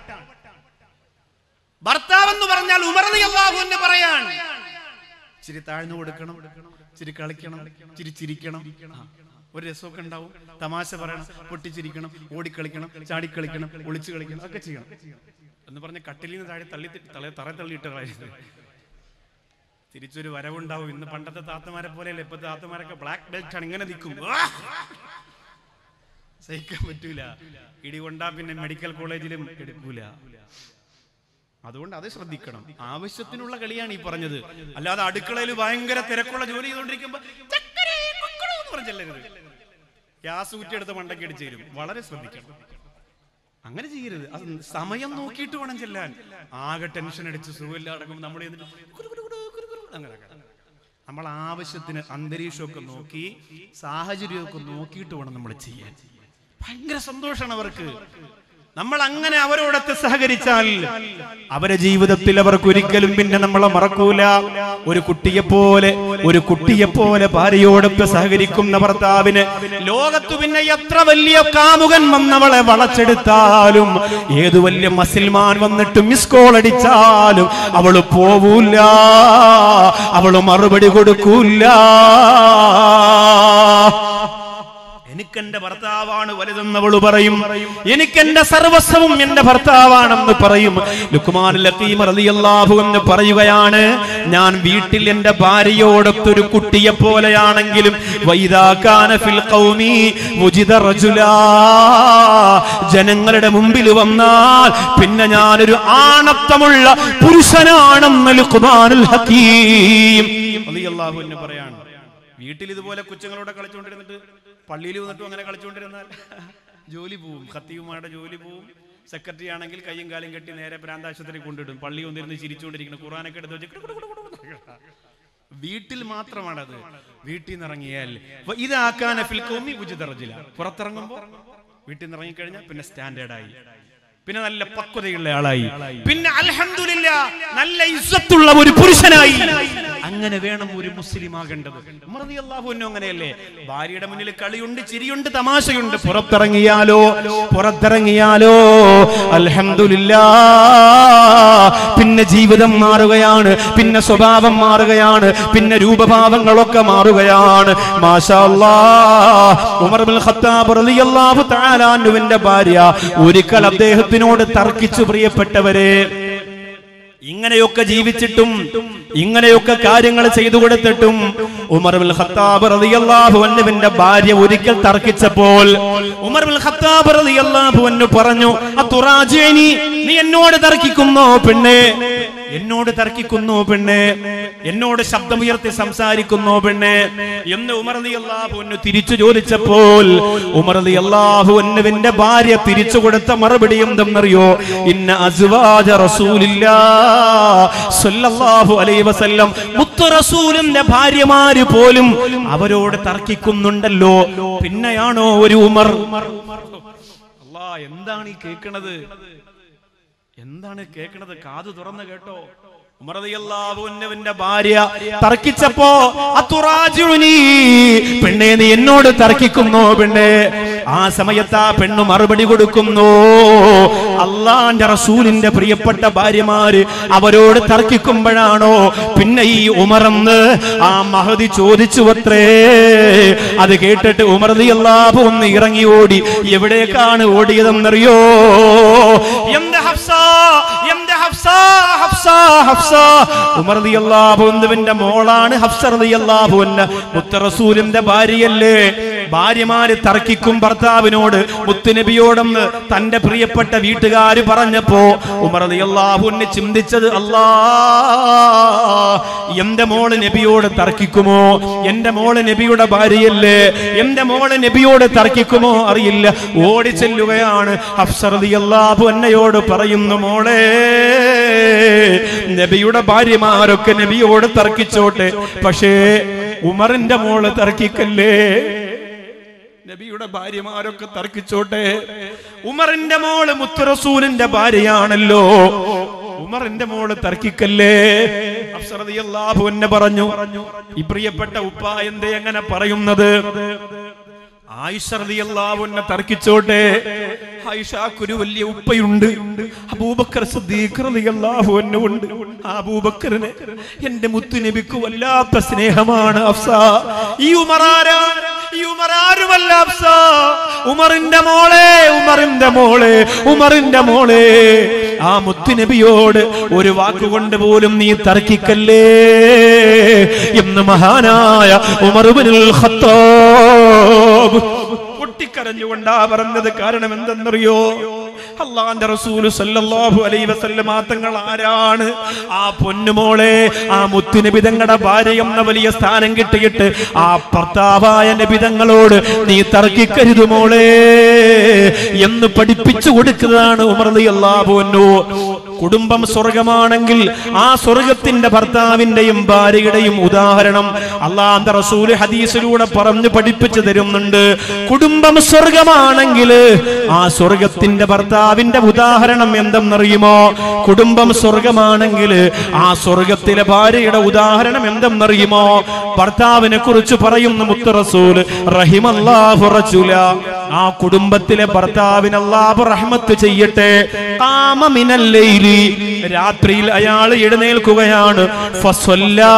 Speaker 1: ഭർത്താവ് എന്ന് പറഞ്ഞാൽ ഉമർന്ന് അള്ളാഹു എന്ന് പറയാൻ ചിരി താഴ്ന്നു കൊടുക്കണം ചിരി കളിക്കണം ചിരി ചിരിക്കണം ആ. ഒരു രസമൊക്കെ ഉണ്ടാവും തമാശ പറയണം പൊട്ടിച്ചിരിക്കണം ഓടിക്കളിക്കണം ചാടിക്കളിക്കണം ഒളിച്ചു കളിക്കണം ഒക്കെ ചെയ്യണം എന്ന് പറഞ്ഞ കട്ടിലിൽ നിന്ന് താഴെ തള്ളി തള തറ തള്ളിയിട്ട് കളയുന്നത് തിരിച്ചൊരു വരവുണ്ടാവും ഇന്ന് പണ്ടത്തെ താത്തമാരെ പോലെയല്ല ഇപ്പൊ താത്തമാരൊക്കെ ബ്ലാക്ക് ബെൽറ്റ് ആണ് ഇങ്ങനെ നിൽക്കും ആ! സഹിക്കാൻ പറ്റൂല ഇടി കൊണ്ടാ പിന്നെ മെഡിക്കൽ കോളേജിലും എടുക്കൂല അതുകൊണ്ട് അത് ശ്രദ്ധിക്കണം ആവശ്യത്തിനുള്ള കളിയാണ് ഈ പറഞ്ഞത് അല്ലാതെ അടുക്കളയിൽ ഭയങ്കര തിരക്കുള്ള ജോലി ചെയ്തുകൊണ്ടിരിക്കുമ്പോ ചക്കരേ, കുക്കുടു എന്ന് പറഞ്ഞ് ചെല്ലരുത് ഗ്യാസ് ഊറ്റിയെടുത്ത് മണ്ടയ്ക്ക് അടിച്ചു തരും വളരെ ശ്രദ്ധിക്കണം അങ്ങനെ ചെയ്യരുത് അത് സമയം നോക്കിയിട്ട് വേണം ചെല്ലാൻ ആകെ ടെൻഷൻ അടിച്ച് സുഖമില്ല അടങ്ങുമ്പോൾ നമ്മൾ എന്നിട്ട് കുരു കുരു കുരു കുരു കുരു അങ്ങനെയൊക്കെ നമ്മൾ ആവശ്യത്തിന് അന്തരീക്ഷമൊക്കെ നോക്കി സാഹചര്യമൊക്കെ നോക്കിയിട്ട് വേണം നമ്മൾ ചെയ്യാൻ ഭയങ്കര സന്തോഷമാണ് അവർക്ക് നമ്മൾ അങ്ങനെ അവരോടൊത്ത് സഹകരിച്ചാൽ അവരെ ജീവിതത്തിൽ അവർക്ക് ഒരിക്കലും പിന്നെ നമ്മളെ മറക്കൂല ഒരു കുട്ടിയെ പോലെ ഒരു കുട്ടിയെ പോലെ ഭാര്യയോടൊത്ത് സഹകരിക്കുന്ന ഭർത്താവിന് ലോകത്തു പിന്നെ എത്ര വലിയ കാമുകൻ വന്നവളെ വളച്ചെടുത്താലും ഏതു വലിയ മസിൽമാൻ വന്നിട്ട് മിസ് കോൾ അടിച്ചാലും അവള് പോവൂല അവള് മറുപടി കൊടുക്കൂല എനിക്കെന്റെ ഭർത്താവാണ് വലുതെന്ന് അവള് പറയും എനിക്കെന്റെ സർവസ്വവും എന്റെ ഭർത്താവാണെന്ന് പറയും ലുക്മാൻ ലക്കീം റളിയല്ലാഹു എന്ന് പറയുകയാണ് ഞാൻ വീട്ടിൽ എന്റെ ഭാര്യയോടൊത്തൊരു കുട്ടിയെ പോലെയാണെങ്കിലും വൈദാ കാന ഫിൽ ഖൗമി മുജിദ റജുലാ ജനങ്ങളുടെ മുമ്പിൽ വന്നാൽ പിന്നെ ഞാനൊരു ആണത്തമുള്ള പുരുഷനാണെന്ന് ലുക്മാനുൽ ഹക്കീം റളിയല്ലാഹു എന്ന് പറയാണ് വീട്ടിൽ ഇതുപോലെ കൊച്ചുങ്ങളോടെ കളിച്ചുകൊണ്ടിരുന്നിട്ട് പള്ളിയിൽ വന്നിട്ടും അങ്ങനെ കളിച്ചുകൊണ്ടിരുന്നാൽ ജോലി പോവും ഖത്തീവുമാരുടെ ജോലി പോവും സെക്രട്ടറി ആണെങ്കിൽ കയ്യും കാലും കെട്ടി നേരെ പ്രാന്താശുപത്രി കൊണ്ടിടും പള്ളി വന്നിരുന്ന് ചിരിച്ചുകൊണ്ടിരിക്കണം ഖുറാനൊക്കെ എടുത്ത് വെച്ച് കുടു കുടു കുടു കുടു കുടു. വീട്ടിൽ മാത്രമാണത് വീട്ടിൽ നിന്ന് ഇറങ്ങിയാൽ വ ഇതാക്കാന ഫിൽ ഖൗമി ഉജിദ റജുല. പുറത്തിറങ്ങുമ്പോൾ വീട്ടിൽ നിന്ന് ഇറങ്ങിക്കഴിഞ്ഞാൽ പിന്നെ സ്റ്റാൻഡേർഡായി പിന്നെ നല്ല പക്വതയുള്ള ആളായി പിന്നെ അൽഹംദുലില്ല നല്ല ഇസ്സത്തുള്ള ഒരു പുരുഷനായി അങ്ങനെ വേണം ഒരു മുസ്ലിം ആകേണ്ടത് ഉമർ റളിയല്ലാഹു അൻഹു അങ്ങനെയല്ലേ ഭാര്യയുടെ മുന്നിൽ കളിയുണ്ട് ചിരിയുണ്ട് തമാശയുണ്ട് പുറത്തിറങ്ങിയാലോ പുറത്തിറങ്ങിയാലോ അൽഹംദുലില്ലാ പിന്നെ ജീവിതം മാറുകയാണ് പിന്നെ സ്വഭാവം മാറുകയാണ് പിന്നെ രൂപഭാവങ്ങളൊക്കെ മാറുകയാണ് മാഷാ അല്ലാഹ് ഉമർ ബിൻ ഖത്താബ് റളിയല്ലാഹു തആല അൻഹുവിന്റെ ഭാര്യ ഒരിക്കൽ അദ്ദേഹത്തിനോട് തർക്കിച്ചു പ്രിയപ്പെട്ടവരെ ഇങ്ങനെയൊക്കെ ജീവിച്ചിട്ടും
Speaker 3: ഇങ്ങനെയൊക്കെ കാര്യങ്ങൾ ചെയ്തു കൊടുത്തിട്ടും ഉമർ ബിൻ ഖത്താബ് റളിയല്ലാഹു അൻഹുവിന്റെ ഭാര്യ ഒരിക്കൽ തർക്കിച്ചപ്പോൾ ഉമർ ബിൻ ഖത്താബ് റളിയല്ലാഹു അൻഹു പറഞ്ഞു അത്തുറാജിനി നീ എന്നോട് തർക്കിക്കുന്നോ പെണ്ണേ എന്നോട് തർക്കിക്കുന്നു പെണ്ണെ എന്നോട് ശബ്ദമുയർത്തി സംസാരിക്കുന്നു പെണ്ണെ എന്ന് ഉമർ അലി അള്ളാഹുവിന് തിരിച്ചു ചോദിച്ചപ്പോൾ ഉമർ അലി അള്ളാഹുവിന്റെ ഭാര്യ തിരിച്ചു കൊടുത്ത മറുപടി എന്തെന്നറിയോ ഇന്ന അസ്വാജ റസൂലില്ലാ സല്ലല്ലാഹു അലൈഹി വസല്ലം മുത്തു റസൂലിന്റെ ഭാര്യമാര് പോലും അവരോട് തർക്കിക്കുന്നുണ്ടല്ലോ പിന്നെയാണോ ഒരു ഉമർ അല്ലാ എന്താണ് ഈ കേൾക്കണത് എന്താണ് കേൾക്കണത് കാതു തുറന്ന് കേട്ടോ ഉമറതിയല്ലാവുന്നവന്റെ ഭാര്യ തർക്കിച്ചപ്പോ അത്തുറാജുനി പെണ്ണെ നീ എന്നോട് തർക്കിക്കുന്നു പെണ്ണെ ആ സമയത്ത് ആ പെണ്ണ് മറുപടി കൊടുക്കുന്നു അള്ളാന്റെ റസൂലിന്റെ പ്രിയപ്പെട്ട ഭാര്യമാര് അവരോട് തർക്കിക്കുമ്പോഴാണോ പിന്നെ ഈ ഉമറന്ന് ആ മഹതി ചോദിച്ചു അത്രേ അത് കേട്ടിട്ട് ഉമർദി അള്ളാഹു ഒന്ന് ഇറങ്ങി ഓടി എവിടേക്കാണ് ഓടിയതെന്നറിയോ എന്റെ ഹഫ്സ എന്റെ ഹഫ്സ ഹഫ്സ ഹഫ്സ ഉമർ റളിയല്ലാഹുവിന്റെ മോളാണ് ഹഫ്സ റളിയല്ലാഹു അൻഹ മുത്ത റസൂലിന്റെ ഭാര്യയല്ലേ ഭാര്യമാര് തർക്കിക്കും ഭർത്താവിനോട് മുത്തുനബിയോടെന്ന് തന്റെ പ്രിയപ്പെട്ട വീട്ടുകാര് പറഞ്ഞപ്പോ ഉമർ റളിയല്ലാഹുവിന് ചിന്തിച്ചത് അല്ലാ എന്റെ മോള് നബിയോട് തർക്കിക്കുമോ എന്റെ മോള് നബിയുടെ ഭാര്യയല്ലേ എന്റെ മോള് നബിയോട് തർക്കിക്കുമോ അറിയില്ല ഓടി ചെല്ലുകയാണ് ഹഫ്സ റളിയല്ലാഹു അന്നയോട് പറയുന്നു മോളെ നബിയുടെ ഭാര്യമാരൊക്കെ നബിയോട് തർക്കിച്ചോട്ടെ പക്ഷേ ഉമറിന്റെ മോള് തർക്കിക്കല്ലേ നബിയുടെ ഭാര്യമാരൊക്കെ തർക്കിച്ചോട്ടെ ഉമറിന്റെ മോള് മുത്തുറസൂലിന്റെ ഭാര്യയാണല്ലോ ഉമറിന്റെ മോള് തർക്കിക്കല്ലേ അഫ്സറദിയല്ലാഹു എന്നെ പറഞ്ഞു ഈ പ്രിയപ്പെട്ട ഉപ്പ എന്തേ എങ്ങനെ പറയുന്നത് ആയിഷറിയല്ലാവുന്നെ തർക്കിച്ചോട്ടെ ആയിഷാക്കൊരു വലിയ ഉപ്പയുണ്ട് അബൂബക്കർ സിദ്ദീഖ്റളിയല്ലാഹു അൻഹു ഉണ്ട് ആ അബൂബക്കറിന് എന്റെ മുത്തുനബിക്ക് വല്ലാത്ത സ്നേഹമാണ് അഫ്സ ഈ ഉമറാരാ ഈ ഉമറാരുമല്ല അഫ്സ ഉമറിന്റെ മോളെ ഉമറിന്റെ മോളെ ഉമറിന്റെ മോളെ ആ മുത്തുനബിയോട് ഒരു വാക്കുകൊണ്ട് പോലും നീ തർക്കിക്കല്ലേ എന്ന് മഹാനായ ഉമറുബിനുൽ ഖത്താബ് പൊട്ടിക്കരഞ്ഞുകൊണ്ടാ പറഞ്ഞത് കാരണം എന്തെന്നറിയോ അള്ളാന്റെ റസൂല് സല്ലല്ലാഹു അലൈഹി വസല്ലമ തങ്ങൾ ആരാണ് ആ പൊന്നുമോളെ ആ മുത്തുനബി തങ്ങളുടെ ഭാര്യ എന്ന വലിയ സ്ഥാനം കിട്ടിയിട്ട് ആ ഭർത്താവായ നബിതങ്ങളോട് നീ തർക്കിക്കരുത് മോളെ എന്ന് പഠിപ്പിച്ചു കൊടുക്കുന്നതാണ് ഉമർ അള്ളാഹു കുടുംബം സ്വർഗമാണെങ്കിൽ ആ സ്വർഗത്തിന്റെ ഭർത്താവിന്റെയും ഭാര്യയുടെയും ഉദാഹരണം അള്ളാന്റെ റസൂല് ഹദീസിലൂടെ പറഞ്ഞു പഠിപ്പിച്ചു തരുന്നുണ്ട് കുടുംബം സ്വർഗമാണെങ്കിൽ ആ സ്വർഗത്തിന്റെ ഭർത്താവിന്റെ ഉദാഹരണം എന്തെന്നറിയുമോ കുടുംബം സ്വർഗമാണെങ്കിൽ ആ സ്വർഗത്തിലെ ഭാര്യയുടെ ഉദാഹരണം എന്തെന്നറിയുമോ ഭർത്താവിനെ കുറിച്ച് പറയുന്ന മുത്ത് റസൂൽ റഹിമല്ലാഹു റജുല ആ കുടുംബത്തിലെ ഭർത്താവിന് അല്ലാഹു റഹ്മത്ത് ചെയ്യട്ടെ കാമമിനല്ലൈലി രാത്രിയിൽ അയാൾ എഴുന്നേൽക്കുകയാണ് ഫസ്വല്ലാ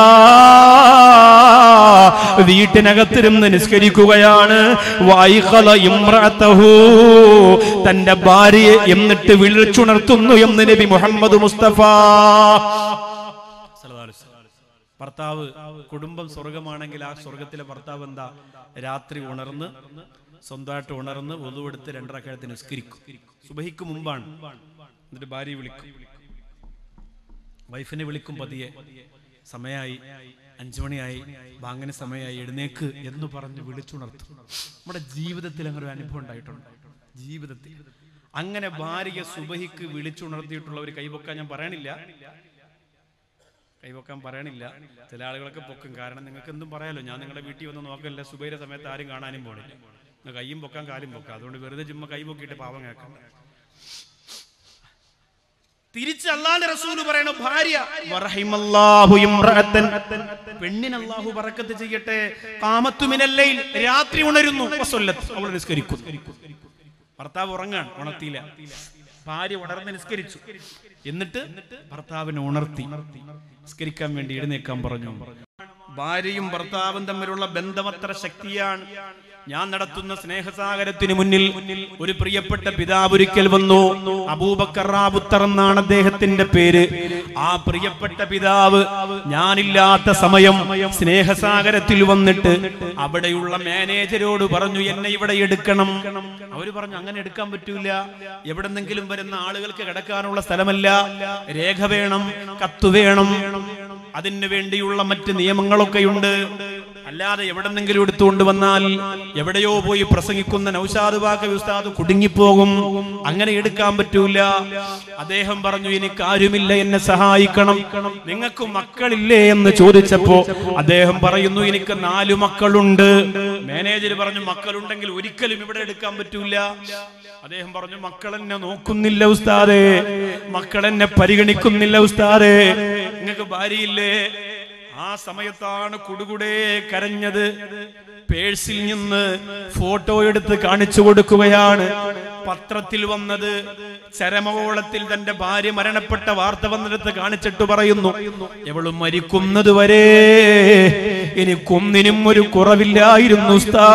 Speaker 3: വീട്ടിനകത്തിരുന്ന് നിസ്കരിക്കുകയാണ് വൈഖല ഇമ്രഅതഹു തന്റെ ഭാര്യയെ എന്നിട്ട് വിളിച്ചുണർത്തുന്നു എന്ന് നബി മുഹമ്മദ് മുസ്തഫ ഭർത്താവ് കുടുംബം സ്വർഗമാണെങ്കിൽ ആ സ്വർഗത്തിലെ ഭർത്താവ് എന്താ രാത്രി ഉണർന്ന് സ്വന്തമായിട്ട് ഉണർന്ന് വധുവെടുത്ത് രണ്ടരക്കാലത്ത് നിസ്കരിക്കും സുബഹിക്ക് മുമ്പാണ് എന്നിട്ട് ഭാര്യ വിളിക്കും വൈഫിനെ വിളിക്കും പതിയെ സമയായി അഞ്ചു മണിയായി ബാങ്ങനെ സമയമായി എഴുന്നേക്ക് എന്ന് പറഞ്ഞ് വിളിച്ചുണർത്തും നമ്മുടെ ജീവിതത്തിൽ അങ്ങനെ ഒരു അനുഭവം ഉണ്ടായിട്ടുണ്ട് ജീവിതത്തിൽ അങ്ങനെ ഭാര്യയെ സുബഹിക്ക് വിളിച്ചുണർത്തിയിട്ടുള്ള ഒരു കൈപൊക്കാൻ ഞാൻ പറയണില്ല കൈവക്കാൻ പറയണില്ല ചില ആളുകളൊക്കെ പൊക്കും കാരണം നിങ്ങൾക്ക് എന്തും പറയാലോ ഞാൻ നിങ്ങളുടെ വീട്ടിൽ വന്ന് നോക്കല്ല സുബൈര സമയത്ത് ആരും കാണാനും പോണില്ല നിങ്ങൾ കയ്യും പൊക്കാൻ കാലും പൊക്കാം അതുകൊണ്ട് വെറുതെ ചുമ്മാ കൈ പൊക്കിയിട്ട് പാവം കേൾക്കണ്ട തിരിച്ച് അള്ളാന്റെ റസൂല് പറയണു ഭാര്യ വറഹിമല്ലാഹു ഇംറഅത്തൻ പെണ്ണിന് അല്ലാഹു ബറക്കത്ത് ചെയ്യട്ടെ കാമത്തുമിനല്ലയിൽ രാത്രി ഉണരുന്നു വസല്ലത്ത് അവൾ നിസ്കരിക്കും ഭർത്താവ് ഉറങ്ങാൻ ഉണർത്തിയില്ല ഭാര്യ ഉണർന്ന് നിസ്കരിച്ചു എന്നിട്ട് ഭർത്താവിനെ ഉണർത്തി നിസ്കരിക്കാൻ വേണ്ടി എഴുന്നേക്കാൻ പറഞ്ഞു ഭാര്യയും ഭർത്താവും തമ്മിലുള്ള ബന്ധം അത്ര ശക്തിയാണ് ഞാൻ നടത്തുന്ന സ്നേഹസാഗരത്തിന് മുന്നിൽ ഒരു പ്രിയപ്പെട്ട പിതാവ് ഒരിക്കൽ വന്നു അബൂബക്കർ റാബുത്തർ എന്നാണ് അദ്ദേഹത്തിന്റെ പേര് ആ പ്രിയപ്പെട്ട പിതാവ് ഞാനില്ലാത്ത സമയം സ്നേഹസാഗരത്തിൽ വന്നിട്ട് അവിടെയുള്ള മാനേജരോട് പറഞ്ഞു എന്നെ ഇവിടെ എടുക്കണം അവര് പറഞ്ഞു അങ്ങനെ എടുക്കാൻ പറ്റൂല എവിടെന്നെങ്കിലും വരുന്ന ആളുകൾക്ക് കിടക്കാനുള്ള സ്ഥലമല്ല രേഖ വേണം കത്ത് വേണം അതിന് വേണ്ടിയുള്ള മറ്റ് നിയമങ്ങളൊക്കെയുണ്ട് അല്ലാതെ എവിടെന്നെങ്കിലും എടുത്തുകൊണ്ട് വന്നാൽ എവിടെയോ പോയി പ്രസംഗിക്കുന്ന നൗഷാദ് ബാക്കി ഉസ്താദ് കുടുങ്ങിപ്പോകും അങ്ങനെ എടുക്കാൻ പറ്റൂല അദ്ദേഹം പറഞ്ഞു എനിക്ക് ആരുമില്ല എന്നെ സഹായിക്കണം നിങ്ങൾക്ക് മക്കളില്ലേ എന്ന് ചോദിച്ചപ്പോ അദ്ദേഹം പറയുന്നു എനിക്ക് നാലു മക്കളുണ്ട് മാനേജർ പറഞ്ഞു മക്കളുണ്ടെങ്കിൽ ഒരിക്കലും ഇവിടെ എടുക്കാൻ പറ്റൂല അദ്ദേഹം പറഞ്ഞു മക്കൾ എന്നെ നോക്കുന്നില്ല ഉസ്താദേ മക്കൾ എന്നെ പരിഗണിക്കുന്നില്ല ഉസ്താദേ നിങ്ങൾക്ക് ഭാര്യയില്ലേ ആ സമയത്താണ് കുടുകുടേ കരഞ്ഞത് പേഴ്സിൽ നിന്ന് ഫോട്ടോ എടുത്ത് കാണിച്ചു കൊടുക്കുകയാണ് പത്രത്തിൽ വന്നത് ചരമകോളത്തിൽ തന്റെ ഭാര്യ മരണപ്പെട്ട വാർത്ത വന്നെടുത്ത് കാണിച്ചിട്ട് പറയുന്നു എവളും മരിക്കുന്നത് വരെ എനിക്കൊന്നിനും ഒരു കുറവില്ലായിരുന്നു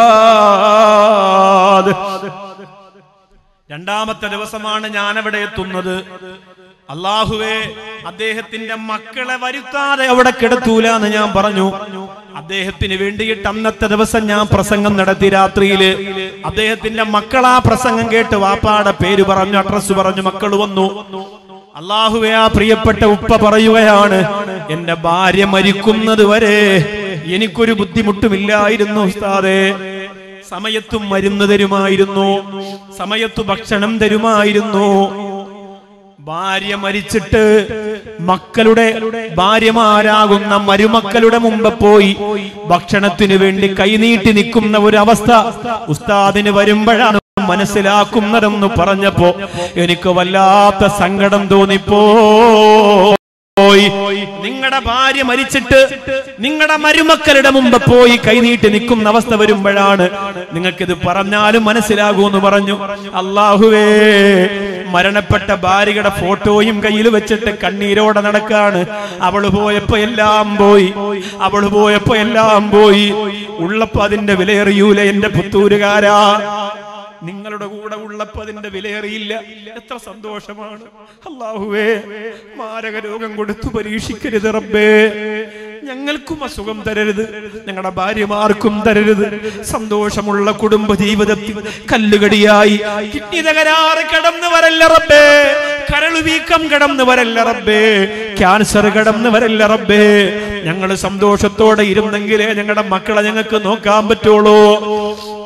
Speaker 3: ഉസ്താദ് രണ്ടാമത്തെ ദിവസമാണ് ഞാൻ അവിടെ എത്തുന്നത് അള്ളാഹുവേ അദ്ദേഹത്തിന്റെ മക്കളെ വരുത്താതെ അവിടെ കിടത്തൂല എന്ന് ഞാൻ പറഞ്ഞു അദ്ദേഹത്തിന് വേണ്ടിയിട്ട് അന്നത്തെ ദിവസം ഞാൻ പ്രസംഗം നടത്തി രാത്രിയില് അദ്ദേഹത്തിന്റെ മക്കൾ ആ പ്രസംഗം കേട്ട് വാപ്പാടെ പേര് പറഞ്ഞു അഡ്രസ് പറഞ്ഞു മക്കൾ വന്നു അള്ളാഹുവെ ആ പ്രിയപ്പെട്ട ഉപ്പ പറയുകയാണ് എന്റെ ഭാര്യ മരിക്കുന്നത് വരെ എനിക്കൊരു ബുദ്ധിമുട്ടുമില്ലായിരുന്നു ഉസ്താദേ സമയത്തും മരുന്ന് തരുമായിരുന്നു സമയത്തു ഭക്ഷണം തരുമായിരുന്നു ഭാര്യ മരിച്ചിട്ട് മക്കളുടെ ഭാര്യമാരാകുന്ന മരുമക്കളുടെ മുമ്പ് പോയി ഭക്ഷണത്തിനു വേണ്ടി കൈനീട്ടി നിൽക്കുന്ന ഒരു അവസ്ഥ ഉസ്താദിന് വരുമ്പോഴാണ് മനസ്സിലാക്കുന്നതെന്ന് പറഞ്ഞപ്പോ എനിക്ക് വല്ലാത്ത സങ്കടം തോന്നിപ്പോ പോയി നിങ്ങളുടെ ഭാര്യ മരിച്ചിട്ട് നിങ്ങളുടെ മരുമക്കളുടെ മുമ്പ് പോയി കൈനീട്ടി നിൽക്കുന്ന അവസ്ഥ വരുമ്പോഴാണ് നിങ്ങൾക്കിത് പറഞ്ഞാലും മനസ്സിലാകൂന്ന് പറഞ്ഞു അള്ളാഹുവേ മരണപ്പെട്ട ഭാര്യയുടെ ഫോട്ടോയും കയ്യിൽ വെച്ചിട്ട് കണ്ണീരോടെ നടക്കാണ് അവള് പോയപ്പോ എല്ലാം പോയി അവള് പോയപ്പോ എല്ലാം പോയി ഉള്ളപ്പോ അതിന്റെ വിലയറിയൂല എന്റെ പുത്തൂരുകാരാ നിങ്ങളുടെ കൂടെ ഉള്ളപ്പോ അതിന്റെ വിലയേറിയില്ല എത്ര സന്തോഷമാണ് അള്ളാഹുവേ മാരക രോഗം കൊടുത്തു പരീക്ഷിക്കരുത് റബ്ബേ ഞങ്ങൾക്കും അസുഖം തരരുത് ഞങ്ങളുടെ ഭാര്യമാർക്കും തരരുത് സന്തോഷമുള്ള കുടുംബ ജീവിതത്തിൽ കല്ലുകടിയായി കിഡ്നി തകരാറ് കടന്നു വരല്ല റബ്ബേ കരളു വീക്കം കടന്നു വരല്ല റബ്ബേ ക്യാൻസർ കടന്നു വരല്ല റബ്ബേ ഞങ്ങൾ സന്തോഷത്തോടെ ഇരുന്നെങ്കിലേ ഞങ്ങളുടെ മക്കളെ ഞങ്ങൾക്ക് നോക്കാൻ പറ്റുള്ളൂ